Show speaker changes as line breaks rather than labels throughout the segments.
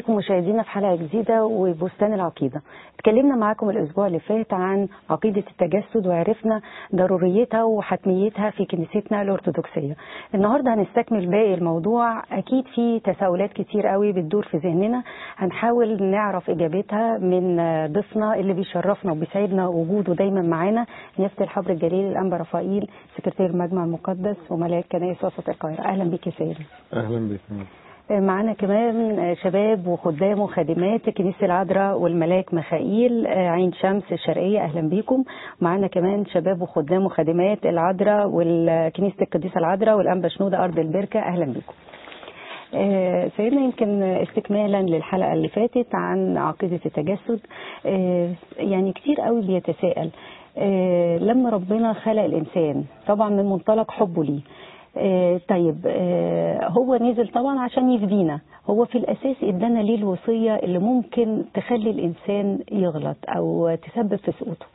بكم مشاهدينا في حلقة جديدة وبستان العقيدة اتكلمنا معاكم الأسبوع اللي فات عن عقيدة التجسد وعرفنا ضروريتها وحتميتها في كنيستنا الأرثوذكسية النهاردة هنستكمل باقي الموضوع أكيد في تساؤلات كتير قوي بتدور في ذهننا هنحاول نعرف إجابتها من ضيفنا اللي بيشرفنا وبيسعدنا وجوده دايما معانا نيافة الحبر الجليل الأنبا رفائيل سكرتير المجمع المقدس وملاك كنائس وسط القاهرة أهلا بك يا سيدي
اهلا بك
معانا كمان شباب وخدام وخادمات كنيسة العذراء والملاك مخائيل عين شمس الشرقية أهلا بيكم معانا كمان شباب وخدام وخادمات العذراء والكنيسة القديسة العذراء والأنبا شنودة أرض البركة أهلا بيكم سيدنا يمكن استكمالا للحلقة اللي فاتت عن عقيدة التجسد يعني كتير قوي بيتساءل لما ربنا خلق الإنسان طبعا من منطلق حبه ليه آه طيب آه هو نزل طبعا عشان يفدينا هو في الاساس ادانا ليه الوصيه اللي ممكن تخلي الانسان يغلط او تسبب في سقوطه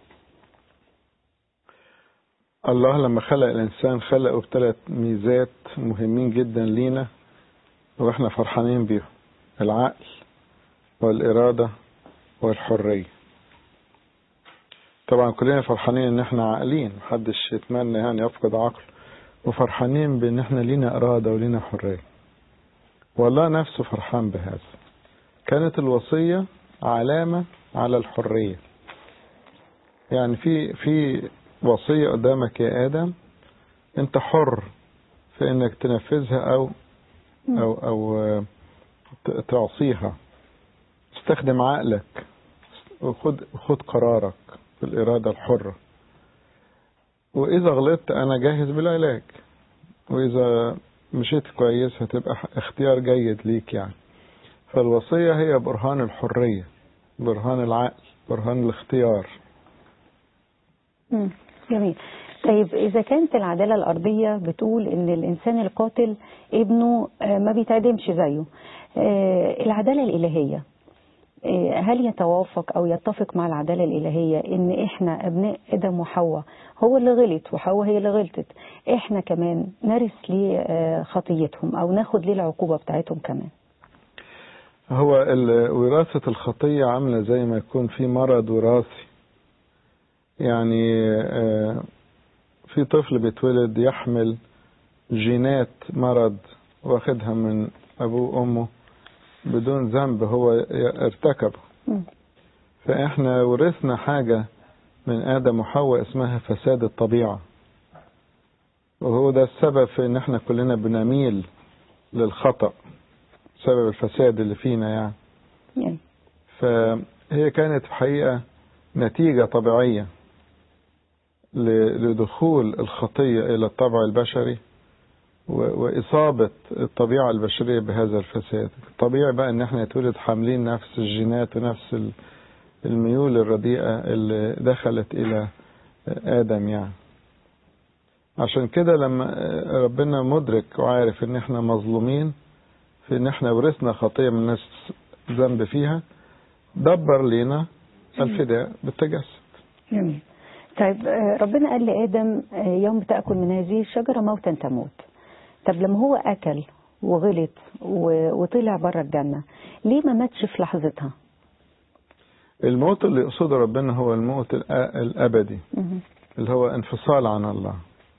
الله لما خلق الانسان خلقه بثلاث ميزات مهمين جدا لينا واحنا فرحانين بيهم العقل والاراده والحريه طبعا كلنا فرحانين ان احنا عاقلين محدش يتمنى يعني يفقد عقله وفرحانين بان احنا لينا اراده ولينا حريه والله نفسه فرحان بهذا كانت الوصيه علامه على الحريه يعني في في وصيه قدامك يا ادم انت حر في انك تنفذها او او او تعصيها استخدم عقلك وخد خد قرارك بالاراده الحره وإذا غلطت أنا جاهز بالعلاج وإذا مشيت كويس هتبقى اختيار جيد ليك يعني فالوصية هي برهان الحرية برهان العقل برهان الاختيار
مم. جميل طيب إذا كانت العدالة الأرضية بتقول إن الإنسان القاتل ابنه ما بيتعدمش زيه العدالة الإلهية هل يتوافق او يتفق مع العداله الالهيه ان احنا ابناء ادم وحواء هو اللي غلط وحواء هي اللي غلطت احنا كمان نرث ليه خطيتهم او ناخد ليه العقوبه بتاعتهم كمان
هو وراثه الخطيه عامله زي ما يكون في مرض وراثي يعني في طفل بيتولد يحمل جينات مرض واخدها من ابوه وامه بدون ذنب هو ارتكبه فاحنا ورثنا حاجة من آدم وحواء اسمها فساد الطبيعة وهو ده السبب في ان احنا كلنا بنميل للخطأ سبب الفساد اللي فينا يعني فهي كانت في حقيقة نتيجة طبيعية لدخول الخطية إلى الطبع البشري وإصابة الطبيعة البشرية بهذا الفساد طبيعي بقى إن احنا نتولد حاملين نفس الجينات ونفس الميول الرديئة اللي دخلت إلى آدم يعني عشان كده لما ربنا مدرك وعارف إن احنا مظلومين في إن احنا ورثنا خطية من ناس ذنب فيها دبر لينا الفداء بالتجسد
جميل طيب ربنا قال لآدم يوم تأكل من هذه الشجرة موتا تموت طب لما هو أكل وغلط وطلع بره الجنة ليه ما ماتش في لحظتها
الموت اللي يقصده ربنا هو الموت الأبدي اللي هو انفصال عن الله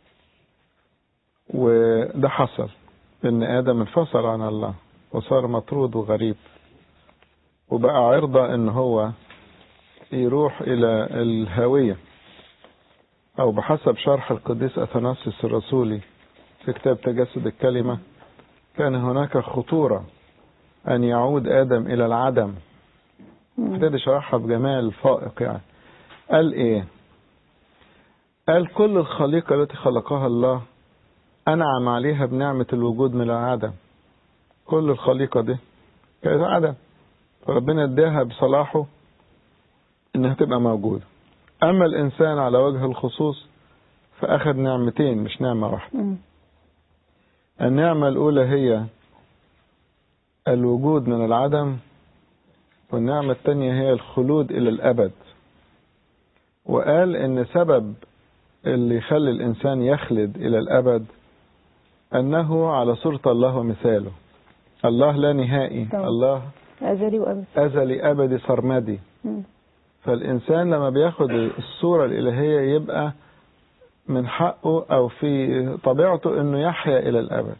وده حصل ان آدم انفصل عن الله وصار مطرود وغريب وبقى عرضة ان هو يروح الى الهاوية او بحسب شرح القديس اثناسيوس الرسولي في كتاب تجسد الكلمة كان هناك خطورة أن يعود آدم إلى العدم ابتدي شرحها بجمال فائق يعني قال إيه قال كل الخليقة التي خلقها الله أنعم عليها بنعمة الوجود من العدم كل الخليقة دي كانت عدم فربنا اداها بصلاحه إنها تبقى موجودة أما الإنسان على وجه الخصوص فأخذ نعمتين مش نعمة واحدة النعمة الأولى هي الوجود من العدم والنعمة الثانية هي الخلود إلى الأبد وقال إن سبب اللي يخلي الإنسان يخلد إلى الأبد أنه على صورة الله ومثاله الله لا نهائي
طبعا.
الله
ازلي وابدي
أزلي أبدي سرمدي
مم.
فالإنسان لما بياخد الصورة الإلهية يبقى من حقه أو في طبيعته إنه يحيا إلى الأبد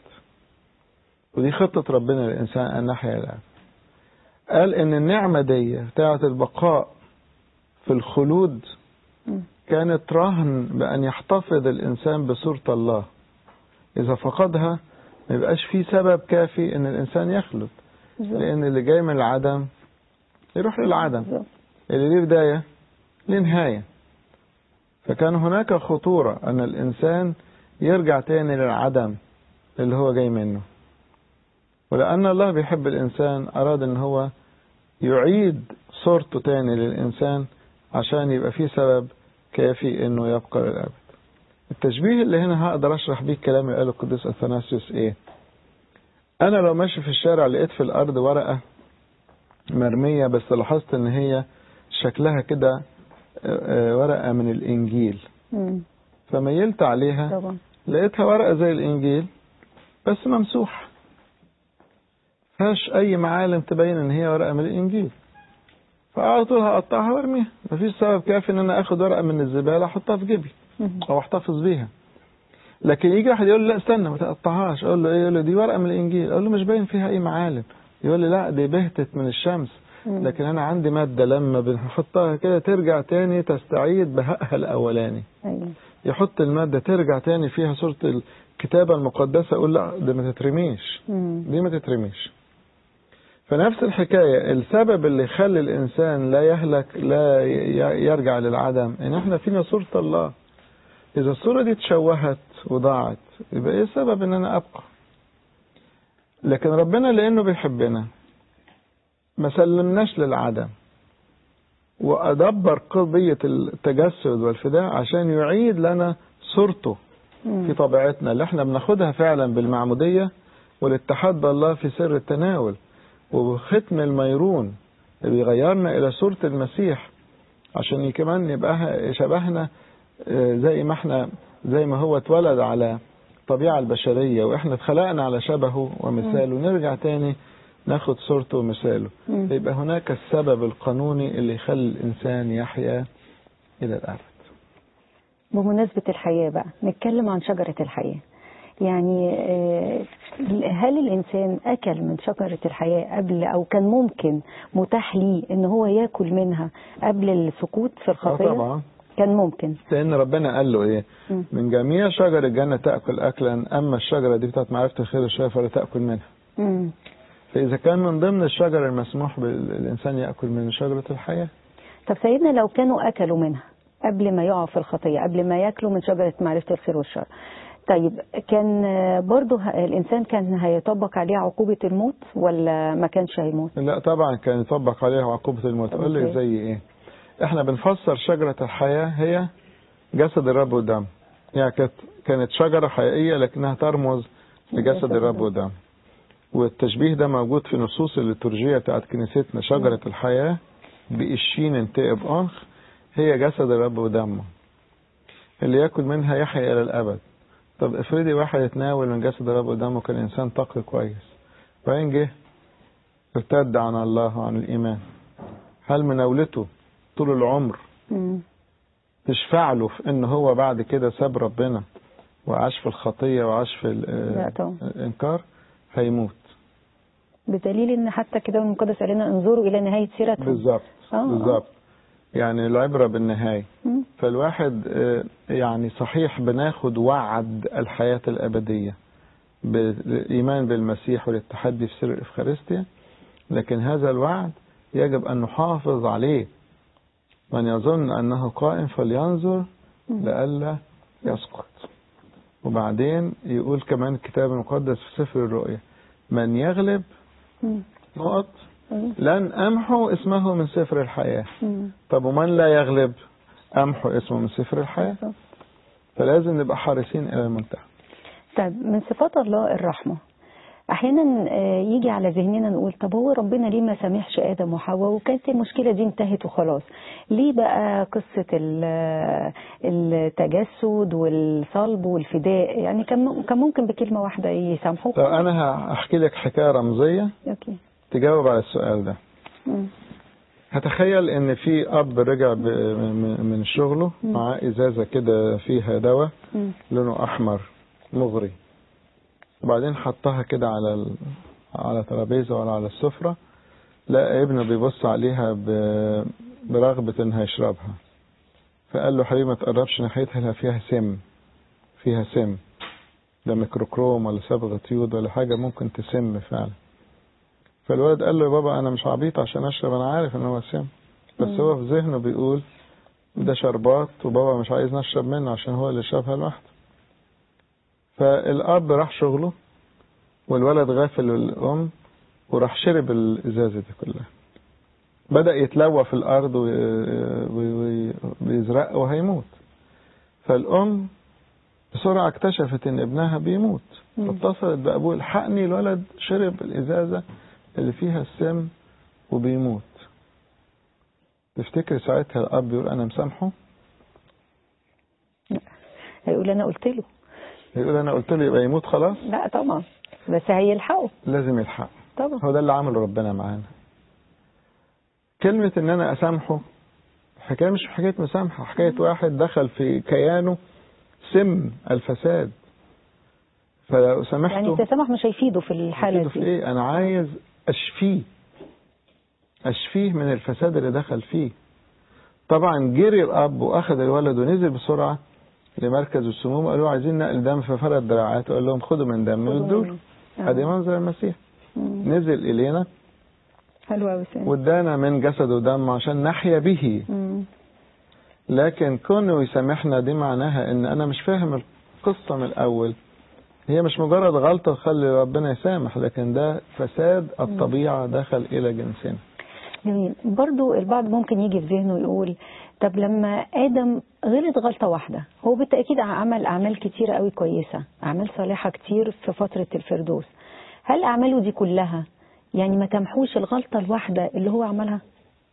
ودي خطة ربنا للإنسان أن نحيا إلى الأبد قال إن النعمة دي بتاعة البقاء في الخلود
مم.
كانت رهن بأن يحتفظ الإنسان بصورة الله إذا فقدها ما يبقاش في سبب كافي إن الإنسان يخلد
بالظبط.
لأن اللي جاي من العدم يروح للعدم
بالظبط.
اللي ليه بداية ليه نهاية فكان هناك خطورة أن الإنسان يرجع تاني للعدم اللي هو جاي منه ولأن الله بيحب الإنسان أراد أن هو يعيد صورته تاني للإنسان عشان يبقى فيه سبب كافي أنه يبقى للأبد التشبيه اللي هنا هقدر أشرح بيه الكلام اللي قاله القديس أثناسيوس إيه أنا لو ماشي في الشارع لقيت في الأرض ورقة مرمية بس لاحظت ان هي شكلها كده آه، آه، ورقة من الانجيل
مم.
فميلت عليها
طبعا
لقيتها ورقة زي الانجيل بس ممسوح فيهاش اي معالم تبين ان هي ورقة من الانجيل فعلى طول هقطعها وارميها مفيش سبب كافي ان انا اخد ورقة من الزبالة احطها في جيبي
مم.
او احتفظ بيها لكن يجي واحد يقول لي لا استنى ما تقطعهاش اقول له ايه يقول لي دي ورقة من الانجيل اقول له مش باين فيها اي معالم يقول لي لا دي بهتت من الشمس
مم.
لكن انا عندي مادة لما بنحطها كده ترجع تاني تستعيد بهائها الاولاني
ايوه
يحط المادة ترجع تاني فيها صورة الكتابة المقدسة اقول لا ده ما تترميش
مم.
دي ما تترميش فنفس الحكاية السبب اللي يخلي الإنسان لا يهلك لا ي- يرجع للعدم إن إحنا فينا صورة الله إذا الصورة دي تشوهت وضاعت يبقى إيه السبب إن أنا أبقى لكن ربنا لأنه بيحبنا ما سلمناش للعدم وأدبر قضية التجسد والفداء عشان يعيد لنا صورته
مم.
في طبيعتنا اللي احنا بناخدها فعلا بالمعمودية والاتحاد بالله في سر التناول وختم الميرون اللي بيغيرنا إلى صورة المسيح عشان كمان يبقى شبهنا آه، زي ما احنا زي ما هو اتولد على الطبيعة البشرية واحنا اتخلقنا على شبهه ومثاله نرجع تاني ناخد صورته ومثاله
مم.
يبقى هناك السبب القانوني اللي يخلي الإنسان يحيا إلى الأبد
بمناسبة الحياة بقى نتكلم عن شجرة الحياة يعني آه، هل الإنسان أكل من شجرة الحياة قبل أو كان ممكن متاح ليه إن هو ياكل منها قبل السقوط في
آه
الخطية؟
طبعا
كان ممكن
لأن ربنا قال له إيه
مم.
من جميع شجر الجنة تأكل أكلا أما الشجرة دي بتاعت معرفة الخير والشر فلا تأكل منها
مم.
فإذا كان من ضمن الشجر المسموح بالإنسان يأكل من شجرة الحياة
طب سيدنا لو كانوا أكلوا منها قبل ما يقعوا في الخطية قبل ما ياكلوا من شجرة معرفة الخير والشر طيب كان آه، برضه ه- الإنسان كان هيطبق عليه عقوبة الموت ولا ما كانش هيموت؟
لا طبعا كان يطبق عليها عقوبة الموت
طب
أقول لك
إزاي؟
زي إيه إحنا بنفسر شجرة الحياة هي جسد الرب ودم يعني كانت كانت شجرة حقيقية لكنها ترمز لجسد
جسد
الرب
الرب.
ودم والتشبيه ده موجود في نصوص الليتورجية بتاعت كنيستنا شجرة الحياة بإشين انتقب أنخ هي جسد الرب ودمه اللي ياكل منها يحيا إلى الأبد طب افرضي واحد يتناول من جسد الرب ودمه كان إنسان تقي كويس وبعدين جه ارتد عن الله وعن الإيمان هل مناولته طول العمر
مم.
تشفع له في ان هو بعد كده ساب ربنا وعاش في الخطية وعاش في ال-
لا طبعا.
الإنكار هيموت
بدليل ان حتى كده المقدس قال لنا انظروا الى نهايه سيرتهم
بالظبط
آه.
بالظبط يعني العبرة بالنهاية
مم.
فالواحد آه، يعني صحيح بناخد وعد الحياة الأبدية بالإيمان بالمسيح والاتحاد في سر الإفخارستيا لكن هذا الوعد يجب أن نحافظ عليه من يظن أنه قائم فلينظر لئلا يسقط وبعدين يقول كمان الكتاب المقدس في سفر الرؤيا من يغلب
مم.
نقط
أيوة.
لن أمحو اسمه من سفر الحياة
مم.
طب ومن لا يغلب أمحو اسمه من سفر الحياة
بالظبط.
فلازم نبقى حريصين إلى المنتهى
طيب من صفات الله الرحمة احيانا آه، يجي على ذهننا نقول طب هو ربنا ليه ما سامحش ادم وحواء وكانت المشكله دي انتهت وخلاص ليه بقى قصه ال- التجسد والصلب والفداء يعني كان كان ممكن بكلمه واحده يسامحوه
طب أنا هحكي لك حكاية رمزية
اوكي
تجاوب على السؤال ده
مم.
هتخيل ان في اب رجع ب- من من شغله
مم.
معاه ازازه كده فيها دواء
مم.
لونه احمر مغري وبعدين حطها كده على ال... على ترابيزه ولا على السفره لقى ابنه بيبص عليها ب... برغبه انها يشربها فقال له حبيبي ما تقربش ناحيتها لا فيها سم فيها سم ده ميكروكروم ولا صبغه يود ولا حاجه ممكن تسم فعلا فالولد قال له يا بابا انا مش عبيط عشان اشرب انا عارف ان هو سم بس
مم.
هو في ذهنه بيقول ده شربات وبابا مش عايز نشرب منه عشان هو اللي شربها لوحده فالاب راح شغله والولد غافل الام وراح شرب الازازه دي كلها بدا يتلوى في الارض ويزرق وهيموت فالام بسرعه اكتشفت ان ابنها بيموت
مم.
فاتصلت بابوه الحقني الولد شرب الازازه اللي فيها السم وبيموت تفتكر ساعتها الاب يقول انا مسامحه
هيقول انا قلت له
يقول انا قلت له يبقى يموت خلاص
لا طبعا بس هيلحقه
لازم يلحق
طبعا
هو ده اللي عمله ربنا معانا كلمة ان انا اسامحه حكاية مش حكاية مسامحة حكاية واحد دخل في كيانه سم الفساد فلو
يعني
سامحته
التسامح مش هيفيده في الحالة
يفيده في
دي
ايه انا عايز اشفيه اشفيه من الفساد اللي دخل فيه طبعا جري الاب واخذ الولد ونزل بسرعه لمركز السموم قالوا عايزين نقل دم ففرد دراعاته وقال لهم خدوا من دم
خدوا
وادوا
منه.
ادي
آه.
منظر المسيح
مم.
نزل الينا
حلو قوي سامي
وادانا من جسده دم عشان نحيا به
مم.
لكن كونه يسامحنا دي معناها ان انا مش فاهم القصه من الاول هي مش مجرد غلطه تخلي ربنا يسامح لكن ده فساد الطبيعه دخل الى جنسنا
جميل برضو البعض ممكن يجي في ذهنه يقول طب لما آدم غلط غلطة واحدة هو بالتأكيد عمل أعمال كتيرة قوي كويسة أعمال صالحة كتير في فترة الفردوس هل أعماله دي كلها يعني ما تمحوش الغلطة الواحدة اللي هو عملها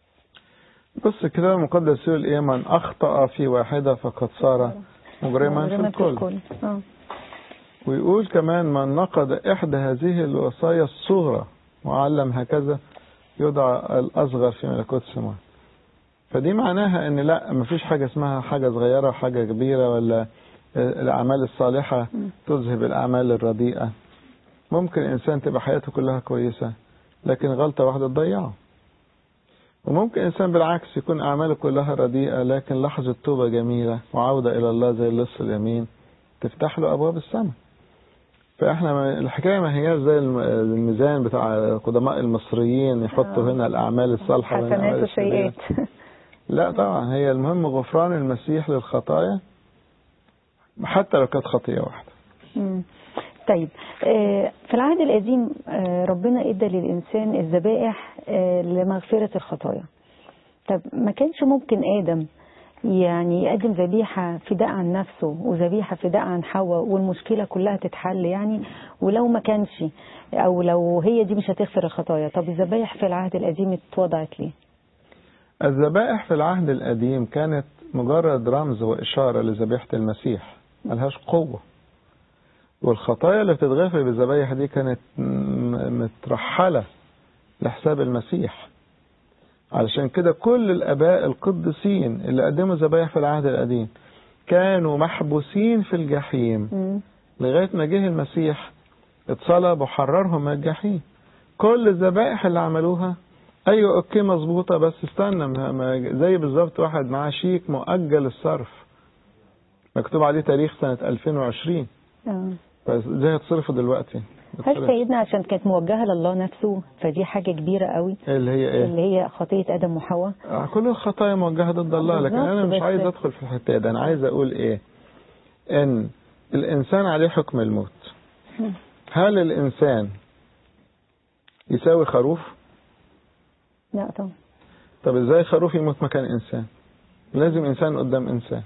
بص الكتاب المقدس يقول ايه من اخطا في واحده فقد صار مجرما في الكل
آه.
ويقول كمان من نقض احدى هذه الوصايا الصغرى وعلم هكذا يدعى الاصغر في ملكوت السماوات فدي معناها ان لا مفيش حاجه اسمها حاجه صغيره وحاجه كبيره ولا الاعمال الصالحه
مم.
تذهب الاعمال الرديئه ممكن انسان تبقى حياته كلها كويسه لكن غلطه واحده تضيعه وممكن انسان بالعكس يكون اعماله كلها رديئه لكن لحظه توبه جميله وعوده الى الله زي اللص اليمين تفتح له ابواب السماء فاحنا ما الحكايه ما هي زي الم- الميزان بتاع قدماء المصريين يحطوا
آه.
هنا الاعمال الصالحه والأعمال
حسنات
الشريرة.
وسيئات
لا طبعا هي المهم غفران المسيح للخطايا حتى لو كانت خطيه واحده
مم. طيب آه، في العهد القديم آه، ربنا ادى للانسان الذبائح آه، لمغفره الخطايا طب ما كانش ممكن ادم يعني يقدم ذبيحه فداء عن نفسه وذبيحه فداء عن حواء والمشكله كلها تتحل يعني ولو ما كانش او لو هي دي مش هتغفر الخطايا طب الذبائح في العهد القديم اتوضعت ليه؟
الذبائح في العهد القديم كانت مجرد رمز وإشارة لذبيحة المسيح ملهاش قوة والخطايا اللي بتتغفر بالذبايح دي كانت م- مترحلة لحساب المسيح علشان كده كل الآباء القديسين اللي قدموا ذبايح في العهد القديم كانوا محبوسين في الجحيم
مم.
لغاية ما جه المسيح اتصلب وحررهم من الجحيم كل الذبائح اللي عملوها ايوه اوكي مظبوطه بس استنى ما- ما- زي بالظبط واحد معاه شيك مؤجل الصرف مكتوب عليه تاريخ سنه 2020
آه.
فازاي هتصرفه دلوقتي
هل سيدنا عشان كانت موجهه لله نفسه فدي حاجه كبيره قوي
اللي هي ايه
اللي هي خطيه ادم وحواء
آه، كل الخطايا موجهه ضد الله لكن
بالظبط،
انا مش
بس-
عايز ادخل في الحته دي انا عايز اقول ايه ان الانسان عليه حكم الموت هل الانسان يساوي خروف
لا طبعا
طب ازاي خروف يموت مكان انسان لازم انسان قدام انسان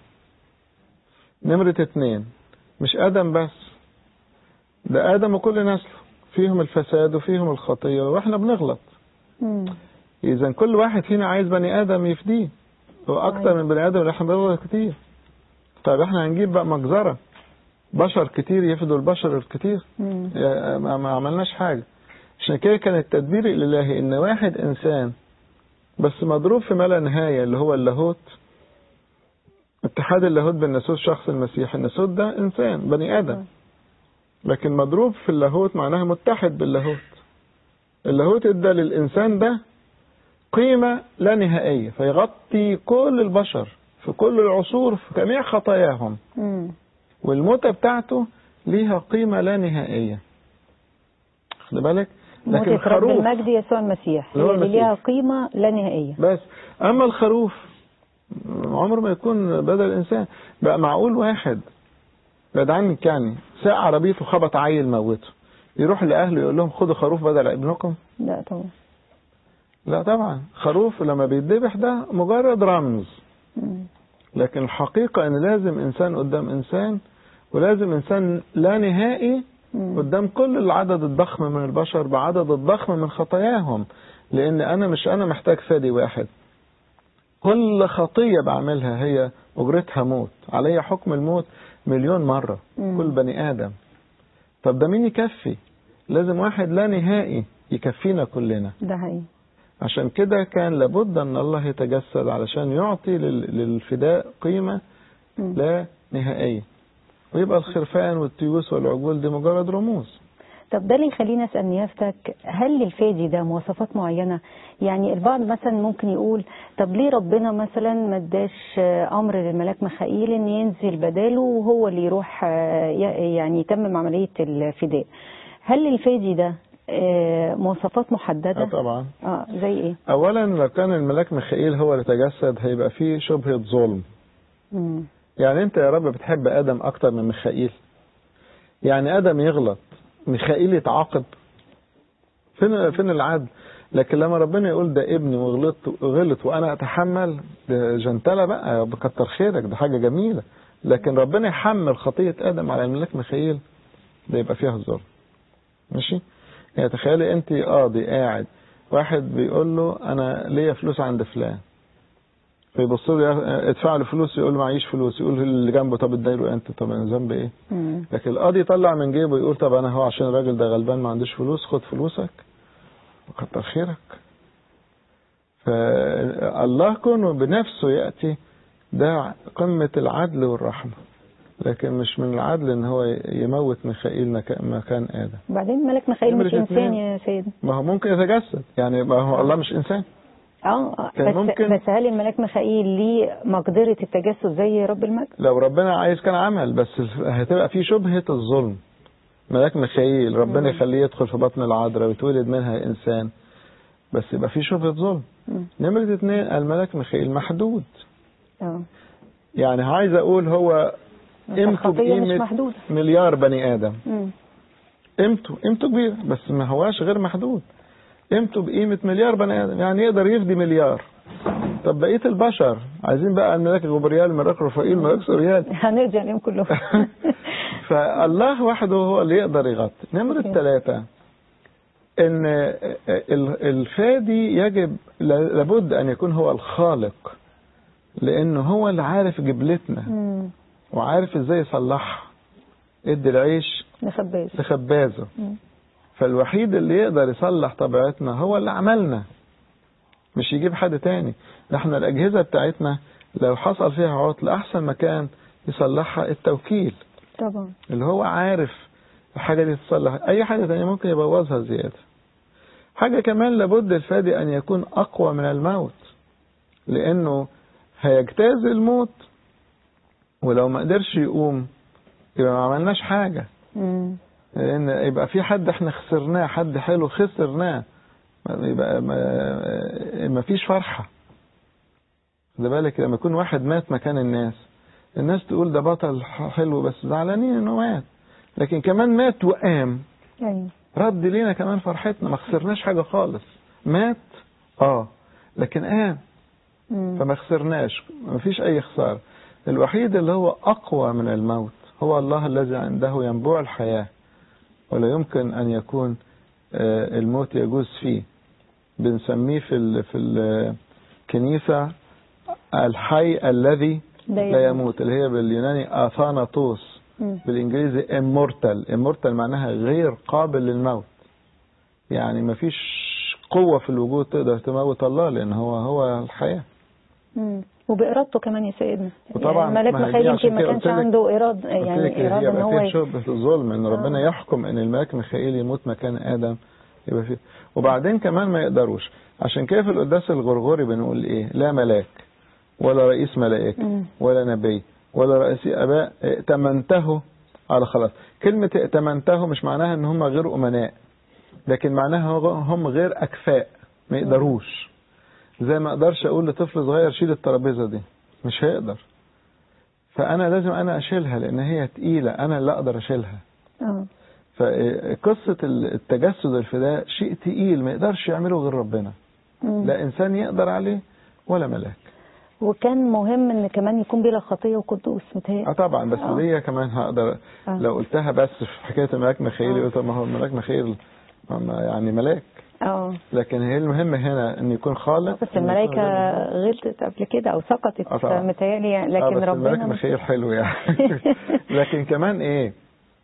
نمرة اتنين مش ادم بس ده ادم وكل نسله فيهم الفساد وفيهم الخطية واحنا بنغلط
مم.
اذا كل واحد فينا عايز بني ادم يفديه واكتر
أيوة.
من بني ادم اللي احنا بنغلط كتير طيب احنا هنجيب بقى مجزرة بشر كتير يفدوا البشر الكتير
مم.
يا- ما ما عملناش حاجة عشان كده كان التدبير الإلهي إن واحد إنسان بس مضروب في ما لا نهاية اللي هو اللاهوت اتحاد اللاهوت بالناسوت شخص المسيح الناسوت ده إنسان بني آدم لكن مضروب في اللاهوت معناها متحد باللاهوت اللاهوت ادى للإنسان ده قيمة لا نهائية فيغطي كل البشر في كل العصور في جميع خطاياهم
مم.
والموتة بتاعته ليها قيمة لا نهائية خد بالك لكن
موتة رب
الخروف
المجد يسوع المسيح
اللي هو
هي اللي
المسيح.
ليها قيمة لا نهائية
بس أما الخروف عمره ما يكون بدل الإنسان بقى معقول واحد بعد عنك يعني ساق عربيته خبط عيل موته يروح لأهله يقول لهم خدوا خروف بدل ابنكم
لا طبعا
لا طبعا خروف لما بيتذبح ده مجرد رمز
مم.
لكن الحقيقة ان لازم انسان قدام انسان ولازم انسان لا نهائي
مم.
قدام كل العدد الضخم من البشر بعدد الضخم من خطاياهم لان انا مش انا محتاج فادي واحد كل خطية بعملها هي اجرتها موت علي حكم الموت مليون مرة
مم.
كل بني ادم طب ده مين يكفي لازم واحد لا نهائي يكفينا كلنا
ده حقيقي
عشان كده كان لابد ان الله يتجسد علشان يعطي لل- للفداء قيمة
مم.
لا نهائية ويبقى الخرفان والتيوس والعجول دي مجرد رموز
طب ده اللي يخليني اسال نيافتك هل للفادي ده مواصفات معينه؟ يعني البعض مثلا ممكن يقول طب ليه ربنا مثلا ما اداش آه، امر للملاك ميخائيل ان ينزل بداله وهو اللي يروح آه، ي- يعني يتمم عمليه الفداء؟ هل للفادي ده آه، مواصفات
آه
محدده؟
طبعا
اه زي ايه؟
اولا لو كان الملاك ميخائيل هو اللي تجسد هيبقى فيه شبهة ظلم
مم.
يعني انت يا رب بتحب ادم اكتر من ميخائيل يعني ادم يغلط ميخائيل يتعاقب فين فين العدل لكن لما ربنا يقول ده ابني وغلط غلط وانا اتحمل ده جنتله بقى بكتر خيرك ده حاجه جميله لكن ربنا يحمل خطيه ادم على الملاك ميخائيل ده يبقى فيها الظلم ماشي يعني تخيلي انت قاضي قاعد واحد بيقول له انا ليا فلوس عند فلان فيبص له يا- ادفع له فلوس يقول له معيش فلوس يقول اللي جنبه طب اديله انت طب انا ذنبي ايه
مم.
لكن القاضي يطلع من جيبه يقول طب انا هو عشان الراجل ده غلبان ما عندوش فلوس خد فلوسك وكتر خيرك فالله كونه بنفسه يأتي ده قمة العدل والرحمة لكن مش من العدل ان هو يموت ميخائيل مكا- مكان ادم
وبعدين الملاك ميخائيل مش
نمرة
انسان
اتنين.
يا سيد
ما هو ممكن يتجسد يعني ما هو الله مش انسان
اه
كان
بس
ممكن-
بس هل الملاك ميخائيل ليه مقدره التجسد زي رب المجد؟
لو ربنا عايز كان عمل بس هتبقى في شبهة الظلم ملاك ميخائيل ربنا
مم.
يخليه يدخل في بطن العذراء ويتولد منها انسان بس يبقى في شبهة ظلم
مم.
نمرة اتنين الملاك ميخائيل محدود
اه
يعني عايز اقول هو قيمته
الخطيه مش
بقيمة
محدوده
مليار بني ادم
مم.
قيمته قيمته كبيرة بس ما هواش غير محدود قيمته بقيمة مليار بني ادم يعني يقدر يفدي مليار طب بقية البشر عايزين بقى الملاك جبريال الملاك رفائيل الملاك سوريال
هنرجع لهم كلهم
فالله وحده هو اللي يقدر يغطي نمرة
أوكي.
ثلاثة ان ال- الفادي يجب لابد ان يكون هو الخالق لانه هو اللي عارف جبلتنا
مم.
وعارف ازاي يصلحها ادي العيش
نخباز
لخبازه
مم.
فالوحيد اللي يقدر يصلح طبيعتنا هو اللي عملنا مش يجيب حد تاني ده احنا الاجهزه بتاعتنا لو حصل فيها عطل احسن مكان يصلحها التوكيل
طبعا
اللي هو عارف الحاجة دي تصلح أي حاجة تانية ممكن يبوظها زيادة حاجة كمان لابد الفادي أن يكون أقوى من الموت لأنه هيجتاز الموت ولو ما قدرش يقوم يبقى ما عملناش حاجة
مم.
لأن يبقى في حد احنا خسرناه حد حلو خسرناه يبقى ما, ما فيش فرحة خد بالك لما يكون واحد مات مكان الناس الناس تقول ده بطل حلو بس زعلانين انه مات لكن كمان مات وقام
ايوه
رد لينا كمان فرحتنا ما خسرناش حاجة خالص مات اه لكن قام
مم.
فما خسرناش ما فيش اي خسارة الوحيد اللي هو اقوى من الموت هو الله الذي عنده ينبوع الحياة ولا يمكن ان يكون آه، الموت يجوز فيه بنسميه في ال في الكنيسة الحي الذي لا يموت اللي هي باليوناني اثاناتوس
مم.
بالانجليزي immortal immortal معناها غير قابل للموت يعني مفيش قوة في الوجود تقدر تموت الله لأن هو هو الحياة
مم. وبإرادته كمان يا سيدنا
وطبعا
يعني الملاك
ما هي دي
ميخائيل
عشان
يمكن ما
كده
كانش
قلت لك-
عنده إرادة
قلت لك
يعني إرادة إن
يبقى
هو
فيه
ي-
شبهة الظلم إن ربنا
آه.
يحكم إن الملاك ميخائيل يموت مكان آدم يبقى فيه وبعدين كمان ما يقدروش عشان كده في القداس الغرغوري بنقول إيه لا ملاك ولا رئيس ملائكة
مم.
ولا نبي ولا رئيس آباء ائتمنته على خلاص كلمة ائتمنته مش معناها إن هم غير أمناء لكن معناها هو- هم غير أكفاء ما يقدروش زي ما اقدرش اقول لطفل صغير شيل الترابيزه دي مش هيقدر فانا لازم انا اشيلها لان هي تقيله انا اللي اقدر اشيلها
آه.
فقصه التجسد الفداء شيء تقيل ما يقدرش يعمله غير ربنا
مم.
لا انسان يقدر عليه ولا ملاك
وكان مهم ان كمان يكون بلا خطيه وقدوس
اه
متهيألي
طبعا بس
آه.
دي كمان هقدر
آه.
لو قلتها بس في حكايه الملاك ميخائيل
آه.
يقول طب ما هو الملاك ميخائيل ما- يعني ملاك
اه
لكن هي المهم هنا ان يكون خالق
بس
إن يكون
الملائكه
غير-
غلطت قبل كده او سقطت
آه طبعا.
متهيألي يعني
آه
لكن
بس الملاك
ربنا
ميخائيل حلو يعني لكن كمان ايه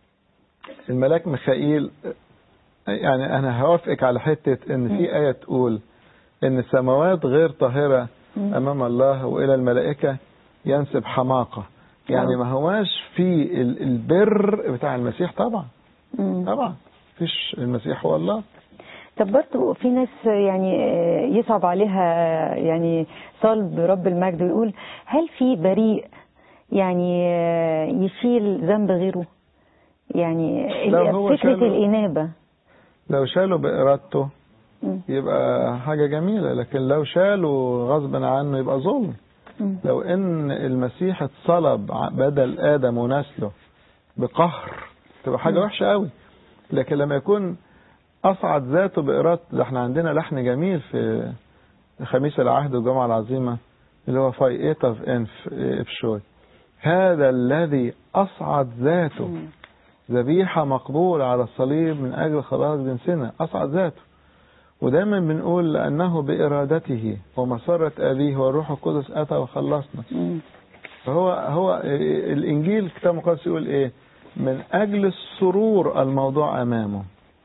الملاك ميخائيل يعني انا هوافقك على حته ان في ايه تقول ان السماوات غير طاهره
مم.
امام الله والى الملائكه ينسب حماقه يعني
آه.
ما هواش في ال- البر بتاع المسيح طبعا
مم.
طبعا فيش المسيح هو الله
طب برضه في ناس يعني آه، يصعب عليها يعني صلب رب المجد ويقول هل في بريء يعني آه، يشيل ذنب غيره يعني
لو هو
فكرة
شاله-
الإنابة
لو شاله بارادته
مم.
يبقى حاجه جميله لكن لو شاله غصبا عنه يبقى ظلم
مم.
لو ان المسيح اتصلب ع- بدل ادم ونسله بقهر تبقى حاجه وحشه قوي لكن لما يكون اصعد ذاته بارادته ده احنا عندنا لحن جميل في خميس العهد والجمعه العظيمه اللي هو فاي ايتاف انف ابشوي هذا الذي اصعد ذاته
مم.
ذبيحه مقبوله على الصليب من اجل خلاص جنسنا اصعد ذاته ودايما بنقول لانه بارادته ومسره ابيه والروح القدس اتى وخلصنا
مم.
فهو هو الانجيل الكتاب المقدس يقول ايه من اجل السرور الموضوع امامه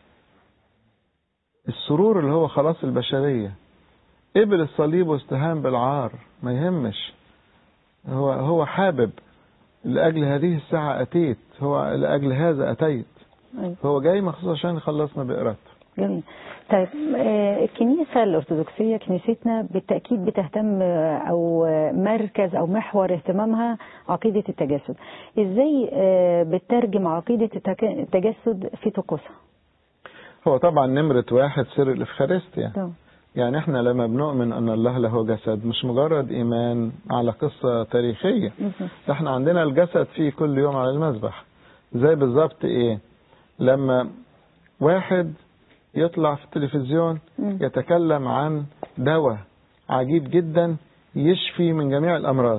السرور اللي هو خلاص البشريه قبل الصليب واستهان بالعار ما يهمش هو هو حابب لاجل هذه الساعه اتيت هو لاجل هذا اتيت
أيوة.
هو جاي مخصوص عشان يخلصنا بارادته
جميل طيب آه، الكنيسة الأرثوذكسية كنيستنا بالتأكيد بتهتم آه، أو آه، مركز أو محور اهتمامها عقيدة التجسد إزاي آه، بتترجم عقيدة التك- التجسد في طقوسها
هو طبعا نمرة واحد سر الإفخارستيا
طبعا.
يعني احنا لما بنؤمن أن الله له جسد مش مجرد إيمان على قصة تاريخية
مهم.
احنا عندنا الجسد فيه كل يوم على المذبح زي بالظبط ايه لما واحد يطلع في التلفزيون
مم.
يتكلم عن دواء عجيب جدا يشفي من جميع الأمراض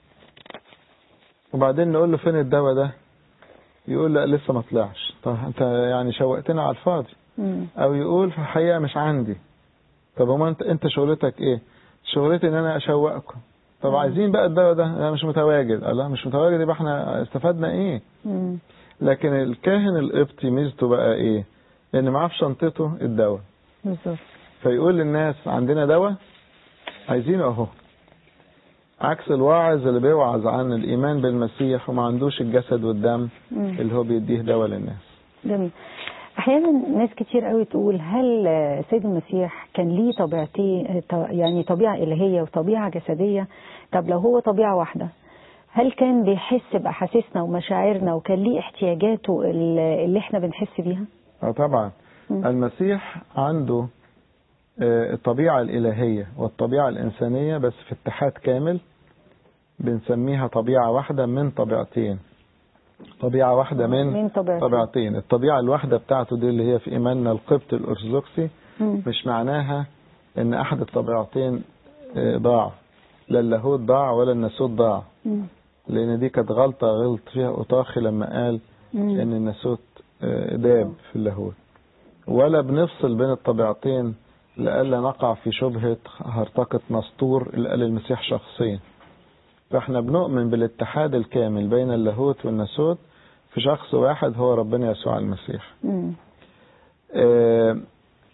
وبعدين نقول له فين الدواء ده يقول لا لسه ما طلعش طب انت يعني شوقتنا على الفاضي
مم.
او يقول في الحقيقه مش عندي طب هو انت انت شغلتك ايه شغلتي ان انا اشوقكم طب عايزين بقى الدواء ده انا مش متواجد الله مش متواجد يبقى احنا استفدنا ايه
مم.
لكن الكاهن القبطي ميزته بقى ايه ان معاه في شنطته الدواء
بالظبط
فيقول للناس عندنا دواء عايزينه اهو عكس الواعظ اللي بيوعظ عن الايمان بالمسيح وما عندوش الجسد والدم
مم.
اللي هو بيديه دواء للناس
جميل احيانا ناس كتير قوي تقول هل آه، سيد المسيح كان ليه طبيعتين يعني طبيعه الهيه وطبيعه جسديه طب لو هو طبيعه واحده هل كان بيحس باحاسيسنا ومشاعرنا وكان ليه احتياجاته ال- اللي احنا بنحس بيها
اه طبعا
مم.
المسيح عنده آه، الطبيعة الإلهية والطبيعة الإنسانية بس في اتحاد كامل بنسميها طبيعة واحدة من طبيعتين طبيعة واحدة من,
من طبيعتين.
طبيعتين الطبيعة الواحدة بتاعته دي اللي هي في إيماننا القبط الأرثوذكسي
مم.
مش معناها إن أحد الطبيعتين آه، ضاع لا اللاهوت ضاع ولا الناسوت ضاع
مم.
لأن دي كانت غلطة غلط فيها أوطاخي لما قال
مم.
ان الناسوت آه، داب في اللاهوت ولا بنفصل بين الطبيعتين لئلا نقع في شبهة هرطقة نسطور اللي قال المسيح شخصين فاحنا بنؤمن بالاتحاد الكامل بين اللاهوت والناسوت في شخص واحد هو ربنا يسوع المسيح
مم.
آه،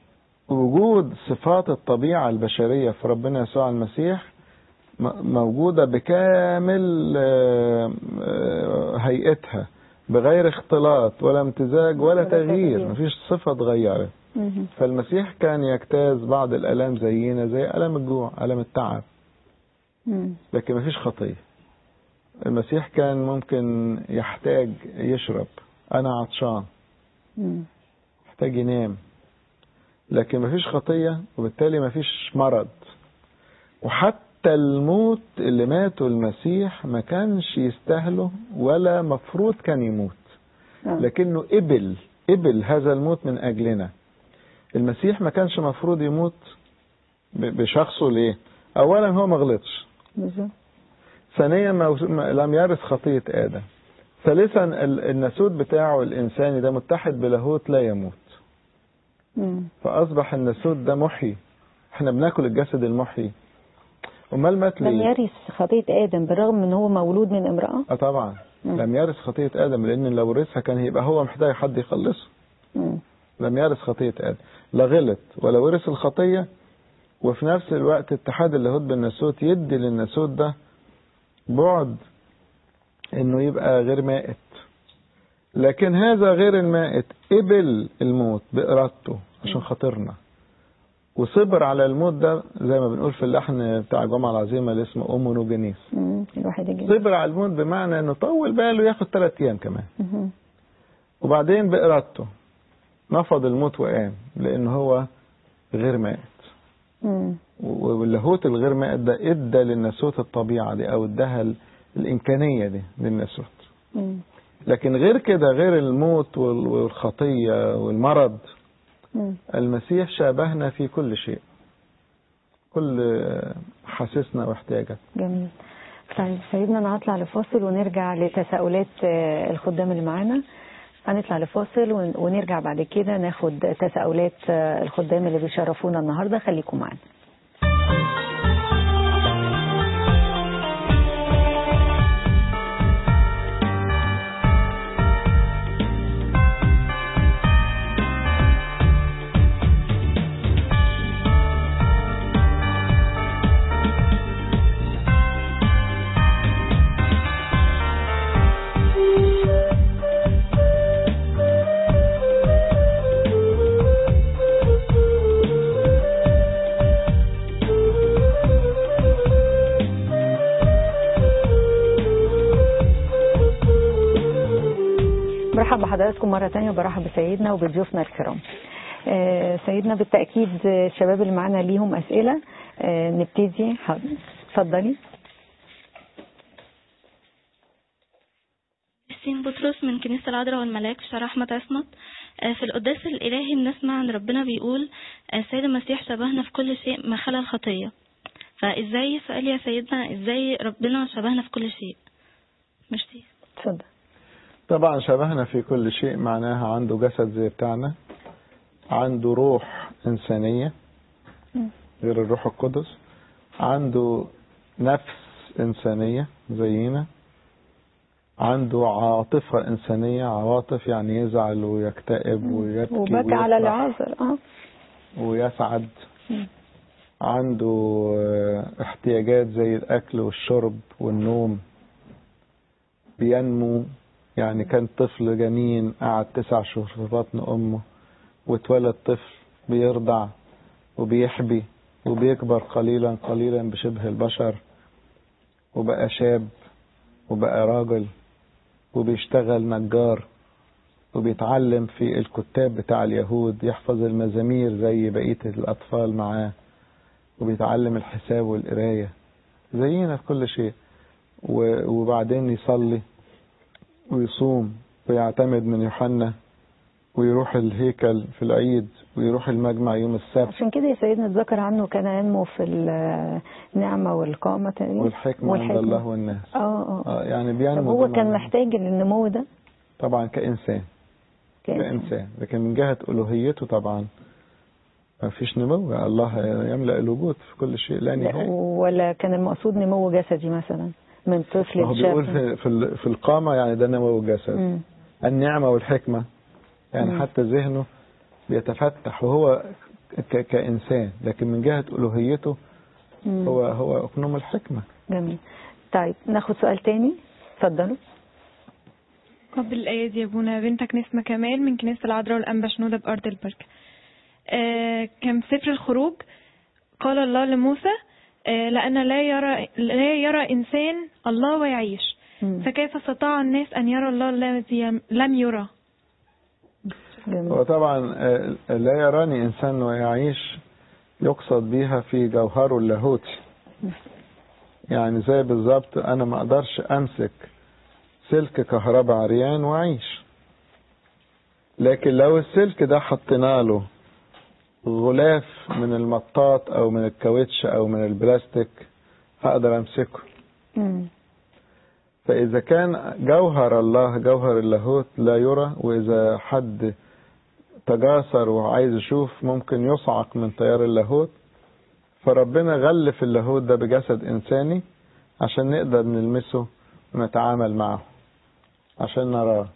وجود صفات الطبيعة البشرية في ربنا يسوع المسيح م- موجودة بكامل آه، آه، هيئتها بغير اختلاط ولا امتزاج ولا
ولا
تغيير
تغيير.
مفيش صفة اتغيرت
مهم.
فالمسيح كان يجتاز بعض الآلام زينا زي ألم الجوع ألم التعب
مم.
لكن مفيش خطية المسيح كان ممكن يحتاج يشرب أنا عطشان
مم.
يحتاج ينام لكن مفيش خطية وبالتالي مفيش مرض وحتى الموت اللي ماته المسيح ما كانش يستاهله ولا مفروض كان يموت
آه.
لكنه قبل قبل هذا الموت من أجلنا المسيح ما كانش مفروض يموت ب- بشخصه ليه أولا هو ما غلطش
بالظبط
ثانيا ما ما- لم يرث خطية آدم ثالثا ال- الناسوت بتاعه الإنساني ده متحد بلاهوت لا يموت
مم.
فأصبح الناسوت ده محيي احنا بناكل الجسد المحيي امال مات
لم
ليه؟
يرث خطية آدم بالرغم من هو مولود من امرأة
اه طبعا
مم.
لم يرث خطية آدم لأن لو ورثها كان هيبقى هو محتاج حد يخلصه
مم.
لم يرث خطية آدم لا غلط ولا ورث الخطية وفي نفس الوقت اتحاد اللاهوت بالناسوت يدي للناسوت ده بعد انه يبقى غير مائت لكن هذا غير المائت قبل الموت بإرادته عشان خاطرنا وصبر على الموت ده زي ما بنقول في اللحن بتاع الجمعة العظيمة اللي اسمه أومونوجينيس
مم. الواحد يجي
صبر على الموت بمعنى انه طول باله ياخد ثلاث ايام كمان
مهم.
وبعدين بإرادته نفض الموت وقام لأن هو غير مائت
مم.
واللاهوت الغير مائت ده ادى للناسوت الطبيعة دي أو اداها ال- الإمكانية دي للناسوت
مم.
لكن غير كده غير الموت وال- والخطية والمرض
مم.
المسيح شابهنا في كل شيء كل حاسسنا واحتياجاتنا
جميل طيب سيدنا انا هطلع لفاصل ونرجع لتساؤلات آه، الخدام اللي معانا هنطلع لفاصل ون- ونرجع بعد كده ناخد تساؤلات آه، الخدام اللي بيشرفونا النهارده خليكم معانا برحب بحضراتكم مرة تانية وبرحب بسيدنا وبضيوفنا الكرام آه، سيدنا بالتأكيد آه، الشباب اللي معانا ليهم أسئلة آه، نبتدي حاضر. اتفضلي
حسين بطرس من كنيسة العذراء والملاك شرح أحمد عصمت آه، في القداس الإلهي بنسمع عن ربنا بيقول آه، السيد المسيح شبهنا في كل شيء ما خلا الخطية فإزاي سؤال يا سيدنا إزاي ربنا شبهنا في كل شيء ميرسي
اتفضل
طبعا شبهنا في كل شيء معناها عنده جسد زي بتاعنا عنده روح إنسانية
مم.
غير الروح القدس عنده نفس إنسانية زينا عنده عاطفة إنسانية عواطف يعني يزعل ويكتئب ويبكي
وبكى على
ويفرح
العذر اه
ويسعد
مم.
عنده آه، احتياجات زي الأكل والشرب والنوم بينمو يعني كان طفل جنين قعد تسع شهور في بطن أمه واتولد طفل بيرضع وبيحبي وبيكبر قليلا قليلا بشبه البشر وبقى شاب وبقى راجل وبيشتغل نجار وبيتعلم في الكتاب بتاع اليهود يحفظ المزامير زي بقية الأطفال معاه وبيتعلم الحساب والقراية زينا في كل شيء و- وبعدين يصلي ويصوم ويعتمد من يوحنا ويروح الهيكل في العيد ويروح المجمع يوم السبت
عشان كده يا سيدنا اتذكر عنه كان ينمو في النعمة والقامة تقريبا
والحكمة عند الله والناس
اه اه
آه يعني
طب
بينمو
هو
بما-
كان محتاج للنمو ده
طبعا كإنسان
كإنسان.
كإنسان لكن من جهة ألوهيته طبعا ما فيش نمو الله يملأ الوجود في كل شيء لا
لا،
نهاية
ولا كان المقصود نمو جسدي مثلا من طفل
ما هو بيقول
لشاب
في, في, ال- في القامة يعني ده نمو الجسد
مم.
النعمة والحكمة يعني
مم.
حتى ذهنه بيتفتح وهو ك- كإنسان لكن من جهة ألوهيته
مم.
هو هو أقنوم الحكمة
جميل طيب ناخد سؤال تاني اتفضلوا
قبل الآية دي يا ابونا بنتك نسمة كمال من كنيسة العذراء والأنبا شنودة بأرض البركة آه كان في سفر الخروج قال الله لموسى آه لأن لا يرى لا يرى إنسان الله ويعيش
مم.
فكيف استطاع الناس أن يرى الله الذي لم يرى
جميل.
هو طبعا آه، لا يراني إنسان ويعيش يقصد بيها في جوهره اللاهوتي يعني زي بالظبط أنا ما أقدرش أمسك سلك كهرباء عريان وأعيش لكن لو السلك ده حطينا له غلاف من المطاط أو من الكاوتش أو من البلاستيك هقدر أمسكه
مم.
فإذا كان جوهر الله جوهر اللاهوت لا يرى وإذا حد تجاسر وعايز يشوف ممكن يصعق من تيار اللاهوت فربنا غلف اللاهوت ده بجسد إنساني عشان نقدر نلمسه ونتعامل معه عشان نراه